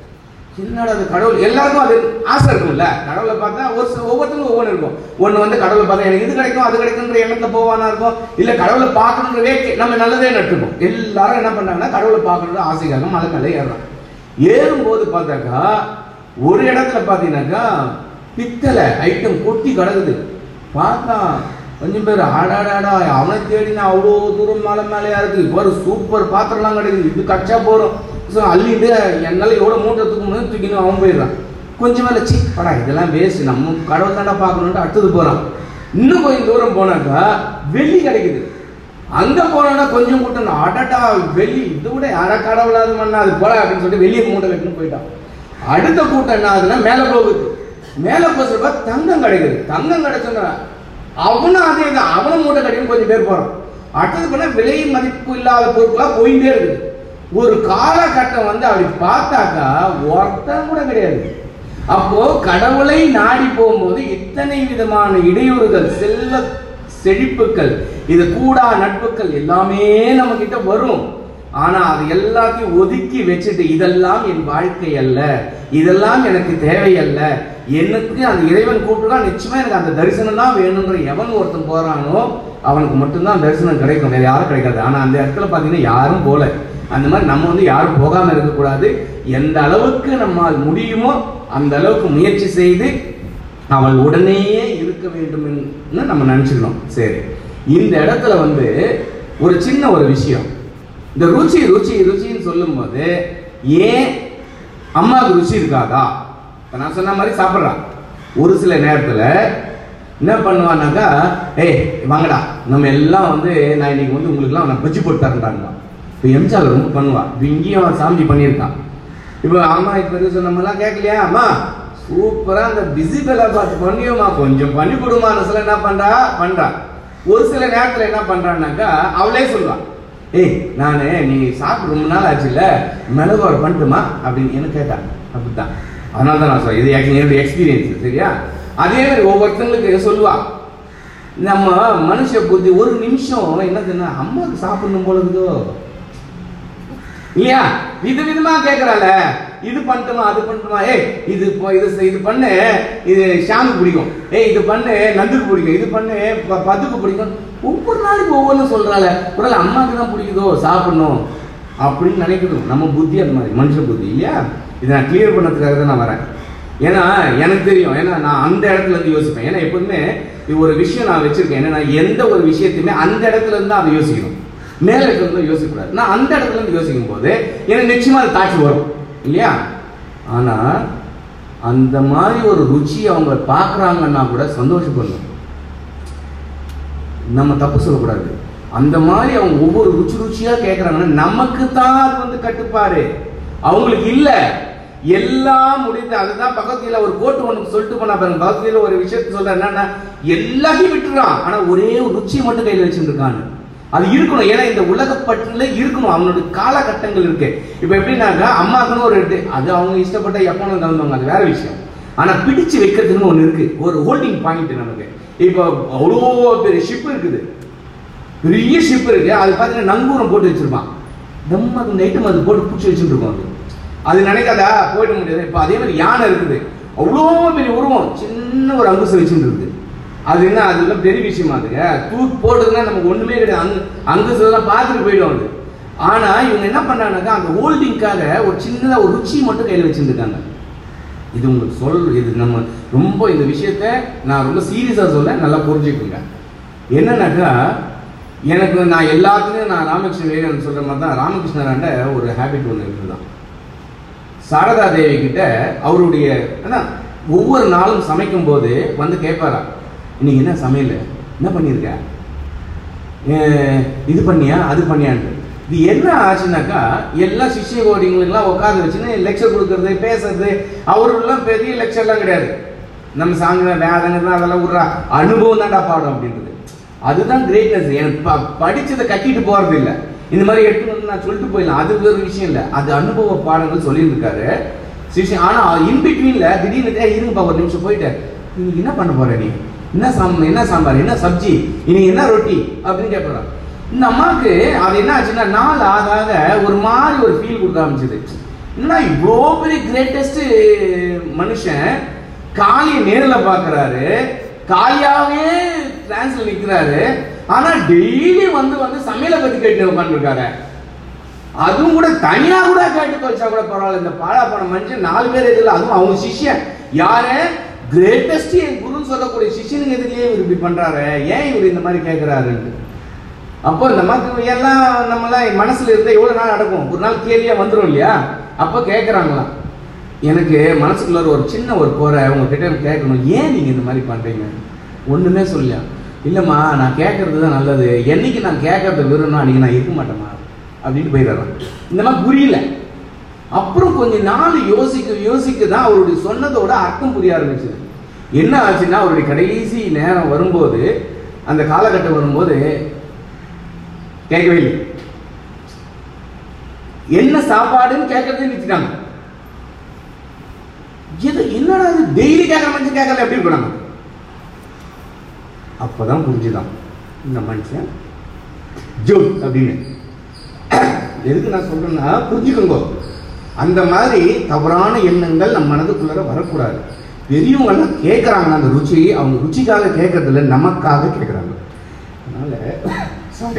என்னடா அது கடவுள் எல்லாருக்கும் அது ஆசை இருக்கும்ல கடவுளை பார்த்தா ஒரு சில ஒவ்வொருத்தருக்கும் ஒவ்வொன்று இருக்கும் ஒன்று வந்து கடவுளை பார்த்தா எனக்கு இது கிடைக்கும் அது கிடைக்குன்ற எண்ணத்துல போவானா இருக்கும் இல்ல கடவுளை பார்க்கணுன்ற வேட்கை நம்ம நல்லதே நட்டுப்போம் எல்லாரும் என்ன பண்ணாங்கன்னா கடவுளை பார்க்கணுன்ற ஆசைக்காக மலை மேலே ஏறுறான் ஏறும்போது பார்த்தாக்கா ஒரு இடத்துல பார்த்தீங்கன்னாக்கா பித்தளை ஐட்டம் கொட்டி கிடக்குது பார்த்தா கொஞ்சம் பேர் ஆடாடாடா அவனை தேடினா அவ்வளோ தூரம் மலை மேலேயா இருக்கு இப்போ சூப்பர் பாத்திரம்லாம் கிடைக்குது இது கச்சா போறோம் ஸோ அள்ளிட்டு என்னால் எவ்வளோ மூட்டை தூக்க முடியும் தூக்கின்னு அவன் போயிடுறான் கொஞ்சம் மேலே சி படா இதெல்லாம் வேஸ்ட் நம்ம கடவுள் தாண்டா பார்க்கணுன்ட்டு அடுத்தது போகிறான் இன்னும் கொஞ்சம் தூரம் போனாக்கா வெள்ளி கிடைக்குது அங்க போனோம்னா கொஞ்சம் கூட்டம் அடடா வெள்ளி இது கூட யாரா கடவுளாது மண்ணா அது போல அப்படின்னு சொல்லிட்டு வெளியே மூட்டை கட்டுன்னு போயிட்டான் அடுத்த கூட்டம் என்ன ஆகுதுன்னா மேல போகுது மேல போகிறப்ப தங்கம் கிடைக்குது தங்கம் கிடைச்சோன்னா அவனும் அதே தான் அவனும் மூட்டை கட்டின்னு கொஞ்சம் பேர் போறான் அடுத்தது பண்ண விலை மதிப்பு இல்லாத பொருட்களா போயிட்டே இருக்குது ஒரு காலகட்டம் வந்து அப்படி பார்த்தாக்கா ஒருத்தன் கூட கிடையாது அப்போ கடவுளை நாடி போகும்போது இத்தனை விதமான இடையூறுகள் செல்வ செழிப்புகள் இது கூடா நட்புகள் எல்லாமே நம்ம கிட்ட வரும் ஆனா அது எல்லாத்தையும் ஒதுக்கி வச்சுட்டு இதெல்லாம் என் வாழ்க்கை அல்ல இதெல்லாம் எனக்கு தேவை அல்ல எனக்கு அந்த இறைவன் கூப்பிட்டுதான் நிச்சயமா எனக்கு அந்த தரிசனம் தான் வேணுன்ற எவன் ஒருத்தன் போறானோ அவனுக்கு மட்டும்தான் தரிசனம் கிடைக்கும் வேற யாரும் கிடைக்காது ஆனா அந்த இடத்துல பாத்தீங்கன்னா யாரும் போல அந்த மாதிரி நம்ம வந்து யாரும் போகாம இருக்கக்கூடாது எந்த அளவுக்கு நம்மால் முடியுமோ அந்த அளவுக்கு முயற்சி செய்து அவள் உடனேயே இருக்க வேண்டும் என்று நம்ம நினைச்சுக்கணும் சரி இந்த இடத்துல வந்து ஒரு சின்ன ஒரு விஷயம் இந்த ருச்சி ருச்சி ருச்சின்னு சொல்லும்போது ஏன் அம்மாவுக்கு ருச்சி இருக்காதா இப்ப நான் சொன்ன மாதிரி சாப்பிட்றான் ஒரு சில நேரத்துல என்ன பண்ணுவானாக்கா ஏய் வாங்கடா நம்ம எல்லாம் வந்து நான் இன்னைக்கு வந்து உங்களுக்குலாம் நான் பஜ்ஜி போட்டு தரேன்டாங்க இப்போ எம்ஜிஆர் ரொம்ப பண்ணுவா இப்போ இங்கேயும் அவன் சாமி பண்ணியிருக்கான் இப்போ அம்மா இப்போ எது சொன்னோம்லாம் கேட்கலையா அம்மா சூப்பரா அந்த பிஸி வேலை பார்த்து பண்ணியோமா கொஞ்சம் பண்ணி கொடுமா சில என்ன பண்றா பண்றா ஒரு சில நேரத்துல என்ன பண்றான்னாக்கா அவளே சொல்லுவா ஏய் நானு நீ சாப்பிட்டு ரொம்ப நாள் ஆச்சுல்ல மிளகோட பண்ணட்டுமா அப்படின்னு என்ன கேட்டா அப்படித்தான் அதனால தான் நான் சொல்றேன் இது எனக்கு என்னுடைய எக்ஸ்பீரியன்ஸ் சரியா அதே மாதிரி ஒவ்வொருத்தங்களுக்கு சொல்லுவா நம்ம மனுஷ புத்தி ஒரு நிமிஷம் என்னதுன்னா அம்மாவுக்கு சாப்பிடணும் போல இருக்குதோ இல்லையா வித விதமா கேக்குறால இது பண்ணட்டுமா அது பண்ணட்டுமா ஏய் இது இப்போ இது செய்- இது பண்ணு இது ஷாமுக்கு பிடிக்கும் ஏய் இது பண்ணு நந்துக்கு பிடிக்கும் இது பண்ணு ப- பத்துக்கு பிடிக்கும் ஒவ்வொரு நாளைக்கு ஒவ்வொன்றும் சொல்றால ஒருவேளை அம்மாவுக்கு தான் பிடிக்குதோ சாப்பிடணும் அப்படின்னு நினைக்கணும் நம்ம புத்தி அந்த மாதிரி மனுஷ புத்தி இல்லையா இதை நான் கிளியர் பண்ணதுக்காக தான் நான் வரேன் ஏன்னா எனக்கு தெரியும் ஏன்னா நான் அந்த இடத்துல இருந்து யோசிப்பேன் ஏன்னா எப்போதுமே இது ஒரு விஷயம் நான் வச்சிருக்கேன் ஏன்னா நான் எந்த ஒரு விஷயத்தையுமே அந்த இடத்துல இருந்து தான் அதை யோசிக்கணும் மேல இருந்து யோசிக்கக்கூடாது நான் அந்த இடத்துல இருந்து யோசிக்கும் போது எனக்கு நிச்சயமா அது தாட்சி வரும் இல்லையா ஆனா அந்த மாதிரி ஒரு ருச்சி அவங்க பார்க்கறாங்கன்னா கூட சந்தோஷப்படணும் நம்ம தப்பு சொல்லக்கூடாது அந்த மாதிரி அவங்க ஒவ்வொரு ருச்சி ருச்சியா கேட்கறாங்கன்னா நமக்கு தான் அது வந்து கட்டுப்பாடு அவங்களுக்கு இல்ல எல்லாம் முடிந்து அதுதான் பகவத்கீதையில ஒரு கோட்டு ஒன்று சொல்லிட்டு போனா பாருங்க பகவத்கீதையில ஒரு விஷயத்தை சொல்ற என்னன்னா எல்லாத்தையும் விட்டுறான் ஆனா ஒரே ஒரு ருச்சியை மட்டும் கையில் வச்சுட்டு இருக்கான்னு அது இருக்கணும் ஏன்னா இந்த உலகப்பட்டுல இருக்கணும் அவனுடைய காலகட்டங்கள் இருக்கு இப்ப எப்படின்னாக்கா அம்மாக்குன்னு ஒரு இது அது அவங்க இஷ்டப்பட்ட எப்போ தகுந்தவங்க அது வேற விஷயம் ஆனா பிடிச்சு வைக்கிறதுன்னு ஒண்ணு இருக்கு ஒரு ஹோல்டிங் பாயிண்ட் நமக்கு இப்போ அவ்வளோ பெரிய ஷிப் இருக்குது பெரிய ஷிப் இருக்கு அது பார்த்தீங்கன்னா நங்கூரம் போட்டு வச்சிருப்பான் நம்ம அது நைட்டும் அது போட்டு பிடிச்சி வச்சுட்டு இருக்கோம் அது அது நினைக்காதா போயிட முடியாது இப்போ அதே மாதிரி யானை இருக்குது அவ்வளோ பெரிய உருவம் சின்ன ஒரு அங்குசம் வச்சுட்டு இருக்குது அது என்ன அதெல்லாம் பெரிய விஷயமா அதுங்க தூக்கி போட்டதுன்னா நமக்கு ஒண்ணுமே கிடையாது அங்கு அங்குசம் பார்த்துட்டு போயிடும் அது ஆனா இவங்க என்ன பண்ணாங்கன்னாக்கா அந்த ஹோல்டிங்காக ஒரு சின்னதா ஒரு ருச்சி மட்டும் கையில் வச்சிருந்துருக்காங்க இது உங்களுக்கு சொல் இது நம்ம ரொம்ப இந்த விஷயத்த நான் ரொம்ப சீரியஸாக சொல்ல நல்லா புரிஞ்சுக்குங்க என்னன்னாக்கா எனக்கு நான் எல்லாத்துலேயும் நான் ராமகிருஷ்ண விவேகானந்தர் சொல்ற மாதிரி தான் ராமகிருஷ்ணராண்ட ஒரு ஹேபிட் ஒன்று இருக்குதான் சாரதா தேவி கிட்ட அவருடைய அதான் ஒவ்வொரு நாளும் சமைக்கும் போது வந்து கேட்பாரா இன்னைக்கு என்ன சமையல் என்ன பண்ணியிருக்க அஹ் இது பண்ணியா அது பண்ணியான்ட்டு இது என்ன ஆச்சுனாக்கா எல்லா சிஷ்ய கோடிங்களுக்கெல்லாம் உட்காந்து வச்சுன்னு லெக்சர் கொடுக்கறது பேசுறது அவருக்கெல்லாம் பெரிய லெக்சர்லாம் கிடையாது நம்ம சாங்க வேதங்கள்லாம் அதெல்லாம் விட்றா அனுபவம் தான்டா பாடம் அப்படின்றது அதுதான் கிரேட்னஸ் எனக்கு ப- படிச்சதை கட்டிட்டு போறது இல்ல இந்த மாதிரி எடுத்துட்டு வந்து நான் சொல்லிட்டு போயிடலாம் அது வேறு விஷயம் இல்லை அது அனுபவ பாடங்கள் சொல்லியிருக்காரு சிஷ்யன் ஆனா இன் பிட்வீன்ல திடீர்னு "ஏய், இருங்கப்பா ஒரு நிமிஷம் போயிட்டு இன்னைக்கு என்ன பண்ண போற நீ என்ன சாம் என்ன சாம்பார் என்ன சப்ஜி இன்னைக்கு என்ன ரொட்டி அப்படின்னு கேட்கறான் இந்த அம்மாவுக்கு அது என்ன ஆச்சுன்னா நாள் ஆக ஆக ஒரு மாதிரி ஒரு ஃபீல் கொடுக்க ஆரம்பிச்சது என்னடா இவ்வளோ பெரிய கிரேட்டஸ்ட் மனுஷன் காளியை நேரில் பார்க்கறாரு காளியாவே டிரான்ஸ்ல நிக்கிறாரு ஆனா டெய்லி வந்து வந்து சமையலை பத்தி கேட்டு உட்காந்துருக்காரு அதுவும் கூட தனியா கூட கேட்டு தொலைச்சா கூட பரவாயில்ல இந்த பாழா போன மனுஷன் நாலு பேர் எதிரில் அதுவும் அவங்க சிஷ்யன் யாரு கிரேட்டஸ்ட் என் குருன்னு சொல்லக்கூடிய சிஷ்யனுக்கு எதிரிலேயே இவர் இப்படி பண்றாரு ஏன் இவர் இந்த மாதிரி கேட்கிறாருன்ட்டு அப்போ இந்த மாதிரி எல்லாம் நம்மளாம் மனசுல இருந்தா எவ்வளவு நாள் நடக்கும் ஒரு நாள் கேள்வியா வந்துரும் இல்லையா அப்போ கேட்கறாங்களாம் எனக்கு மனசுக்குள்ள ஒரு சின்ன ஒரு குறை உங்ககிட்ட கேட்கணும் ஏன் நீங்க இந்த மாதிரி பண்றீங்க ஒண்ணுமே சொல்லலையா இல்லம்மா நான் கேட்கறது தான் நல்லது என்னைக்கு நான் கேட்கறத விரும்பணும் அன்னைக்கு நான் இருக்க மாட்டேம்மா அப்படின்னு போயிடுறான் இந்த மாதிரி புரியல அப்புறம் கொஞ்ச நாள் யோசிக்க யோசிக்க தான் அவருடைய சொன்னதோட அர்த்தம் புரிய ஆரம்பிச்சது என்ன ஆச்சுன்னா அவருடைய கடைசி நேரம் வரும்போது அந்த காலகட்டம் வரும்போது கேட்கவே இல்லை என்ன சாப்பாடுன்னு கேட்கறதே நிறுத்திட்டாங்க எது என்னடா இது டெய்லி கேட்கற மனுஷன் கேட்கல எப்படி இருக்கும் நம்ம அப்பதான் புரிஞ்சுதான் இந்த மனுஷன் ஜோ அப்படின்னு எதுக்கு நான் சொல்றேன்னா புரிஞ்சுக்கோங்க அந்த மாதிரி தவறான எண்ணங்கள் நம்ம மனதுக்குள்ளார வரக்கூடாது பெரியவங்க எல்லாம் கேட்கறாங்க அந்த ருச்சி அவங்க ருச்சிக்காக கேட்கறது இல்ல நமக்காக கேட்கறாங்க அதனால சாரி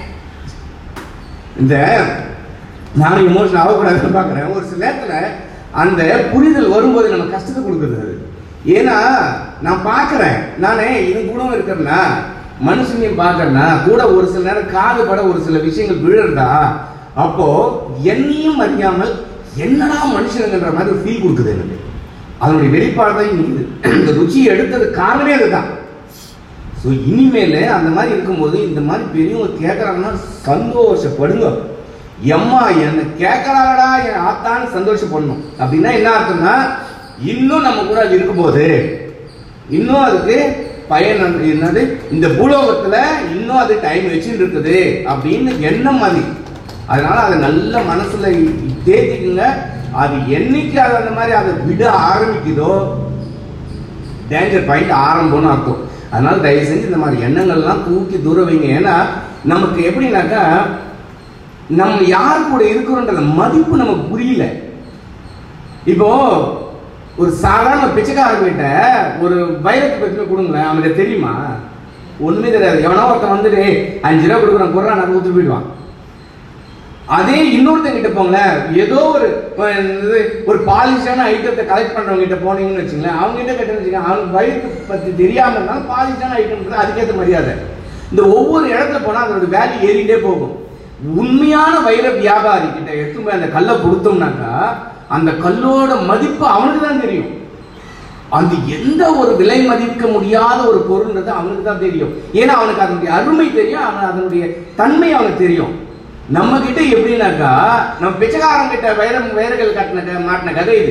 இந்த நானும் எமோஷன் ஆகக்கூடாதுன்னு பார்க்குறேன் ஒரு சில நேரத்தில் அந்த புரிதல் வரும்போது நம்ம கஷ்டத்தை கொடுக்குது அது ஏன்னா நான் பார்க்குறேன் நானே இது கூட இருக்கிறேன்னா மனுஷனையும் பார்க்கறேன்னா கூட ஒரு சில நேரம் காது பட ஒரு சில விஷயங்கள் விழுறதா அப்போ என்னையும் அறியாமல் என்னடா மனுஷனுங்கன்ற மாதிரி ஒரு ஃபீல் கொடுக்குது எனக்கு அதனுடைய வெளிப்பாடு தான் இருக்குது இந்த ருச்சியை எடுத்தது காரணமே அதுதான் ஸோ இனிமேல் அந்த மாதிரி இருக்கும்போது இந்த மாதிரி பெரியவங்க கேட்குறாங்கன்னா சந்தோஷப்படுங்க எம்மா என்ன கேட்கறாடா என் ஆத்தான்னு சந்தோஷப்படணும் அப்படின்னா என்ன அர்த்தம்னா இன்னும் நம்ம கூட அது இருக்கும்போது இன்னும் அதுக்கு பயன் வந்து என்னது இந்த பூலோகத்துல இன்னும் அது டைம் வச்சுட்டு இருக்குது அப்படின்னு எண்ணம் மாதிரி அதனால அதை நல்ல மனசுல தேத்திக்குங்க அது என்னைக்கு அது அந்த மாதிரி அதை விட ஆரம்பிக்குதோ டேஞ்சர் பாயிண்ட் ஆரம்பம்னு அர்த்தம் அதனால தயவு செஞ்சு இந்த மாதிரி எண்ணங்கள்லாம் தூக்கி தூர வைங்க ஏன்னா நமக்கு எப்படின்னாக்கா நம்ம யார் கூட இருக்கிறோன்ற மதிப்பு நமக்கு புரியல இப்போ ஒரு சாதாரண பிச்சைக்காரங்கிட்ட ஒரு வைரத்தை பத்தி கொடுங்களேன் அவனுக்கு தெரியுமா ஒண்ணுமே தெரியாது எவனா ஒருத்தன் வந்துட்டு "ஏய், அஞ்சு ரூபா கொடுக்குறான் குர்றான் நான் ஊத்து போயிடுவான் அதே இன்னொருத்தன் கிட்ட போங்களேன் ஏதோ ஒரு அஹ், இது, ஒரு பாலிஷான ஐட்டத்தை கலெக்ட் பண்றவங்க கிட்ட போனீங்கன்னு வச்சுங்களேன் அவங்க கிட்ட கேட்டேன்னு வச்சுக்கோங்க அவங்க வயிற்று பத்தி தெரியாம இருந்தாலும் பாலிஷான ஐட்டம் அதுக்கேற்ற மரியாதை இந்த ஒவ்வொரு இடத்துல போனா அதோட வேல்யூ ஏறிட்டே போகும் உண்மையான வைர வியாபாரி கிட்ட எடுத்து போய் அந்த கல்லை கொடுத்தோம்னாக்கா அந்த கல்லோட மதிப்பு அவனுக்கு தான் தெரியும் அந்த எந்த ஒரு விலை மதிக்க முடியாத ஒரு பொருள்ன்றது அவனுக்கு தான் தெரியும் ஏன்னா அவனுக்கு அதனுடைய அருமை தெரியும் அவன் அதனுடைய தன்மை அவனுக்கு தெரியும் நம்ம கிட்ட எப்படின்னாக்கா நம்ம பிச்சைக்காரன் கிட்ட வைரம் வைரங்கள் கட்டின க- மாட்டின கதை இது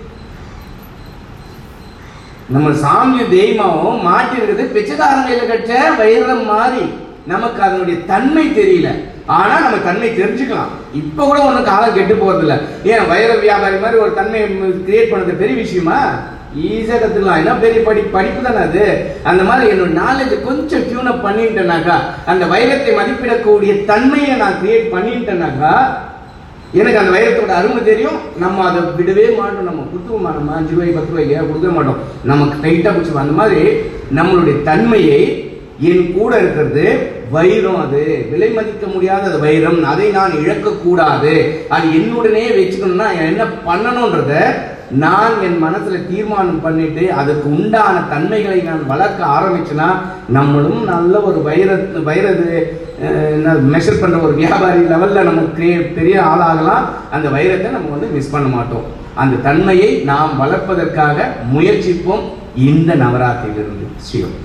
நம்ம சாமியும் தெய்வமாவும் மாட்டி இருக்குது பிச்சைக்காரன் கையில கட்ட வைரம் மாதிரி நமக்கு அதனுடைய தன்மை தெரியல ஆனா நம்ம தன்மை தெரிஞ்சுக்கலாம் இப்ப கூட ஒண்ணு காலம் கெட்டு போறது இல்ல ஏன் வைர வியாபாரி மாதிரி ஒரு தன்மை கிரியேட் பண்ணது பெரிய விஷயமா ஈஸியா கத்துக்கலாம் ஏன்னா பெரிய படி படிப்பு தானே அது அந்த மாதிரி என்னோட நாலேஜ் கொஞ்சம் டியூன் அப் பண்ணிட்டேனாக்கா அந்த வைரத்தை மதிப்பிடக்கூடிய தன்மையை நான் கிரியேட் பண்ணிட்டேனாக்கா எனக்கு அந்த வைரத்தோட அருமை தெரியும் நம்ம அதை விடவே மாட்டோம் நம்ம கொடுத்துக்க நம்ம அஞ்சு ரூபாய் பத்து ரூபாய்க்கு கொடுக்க மாட்டோம் நமக்கு டைட்டா பிடிச்சிப்போம் அந்த மாதிரி நம்மளுடைய தன்மையை என் கூட இருக்கிறது வைரம் அது விலை மதிக்க முடியாத அது வைரம் அதை நான் இழக்க கூடாது அது என்னுடனே வச்சுக்கணும்னா என்ன பண்ணணும்ன்றத நான் என் மனசுல தீர்மானம் பண்ணிட்டு அதுக்கு உண்டான தன்மைகளை நான் வளர்க்க ஆரம்பிச்சேன்னா நம்மளும் நல்ல ஒரு வைர வைரது மெஷர் பண்ற ஒரு வியாபாரி லெவல்ல நம்ம கிரியே- பெரிய ஆளாகலாம் அந்த வைரத்தை நம்ம வந்து மிஸ் பண்ண மாட்டோம் அந்த தன்மையை நாம் வளர்ப்பதற்காக முயற்சிப்போம் இந்த நவராத்திரியிலிருந்து ஸ்ரீயம்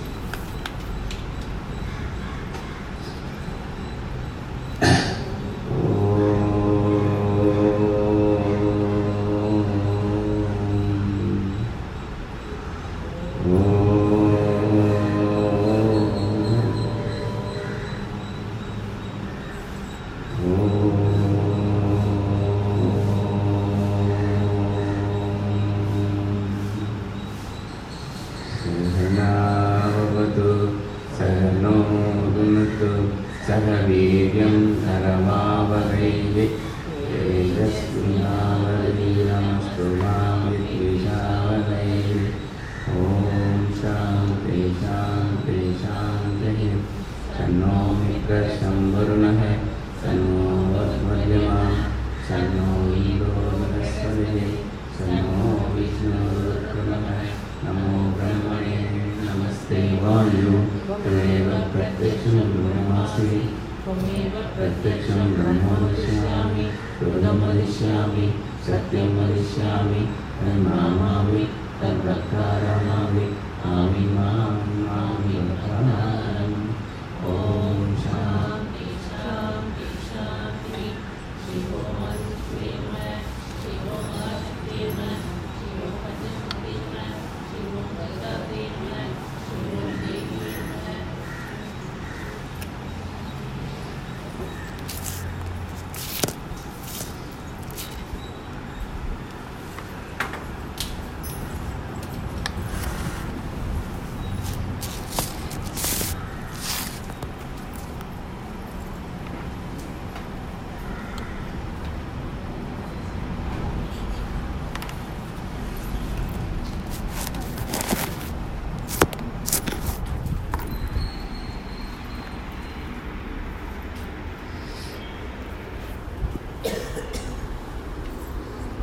सहनावतु सहनो भुनक्तु सह वीर्यं करवावहैः तेजस्विनावधीनमस्तु मा विद्विषावहैः ॐ शान्ति शान्ति शान्तिः तन्नो मित्रशं वरुणः तन्नो वस्मध्यमा तन्नो इन्दो बृहस्पतिः तन्नो विष्णुरुक्रमः नमो ब्रह्मणे नमस्ते वायु त्वमेव प्रत्यक्षं ब्रह्मासि प्रत्यक्षं ब्रह्म वदिष्यामि सुखं वदिष्यामि सत्यं वदिष्यामि तन्मामामि तद्वक्तारमामि आमि मां मामि वक्तारम् ॐ शान्ति शान्ति शान्ति शान्ति शिवो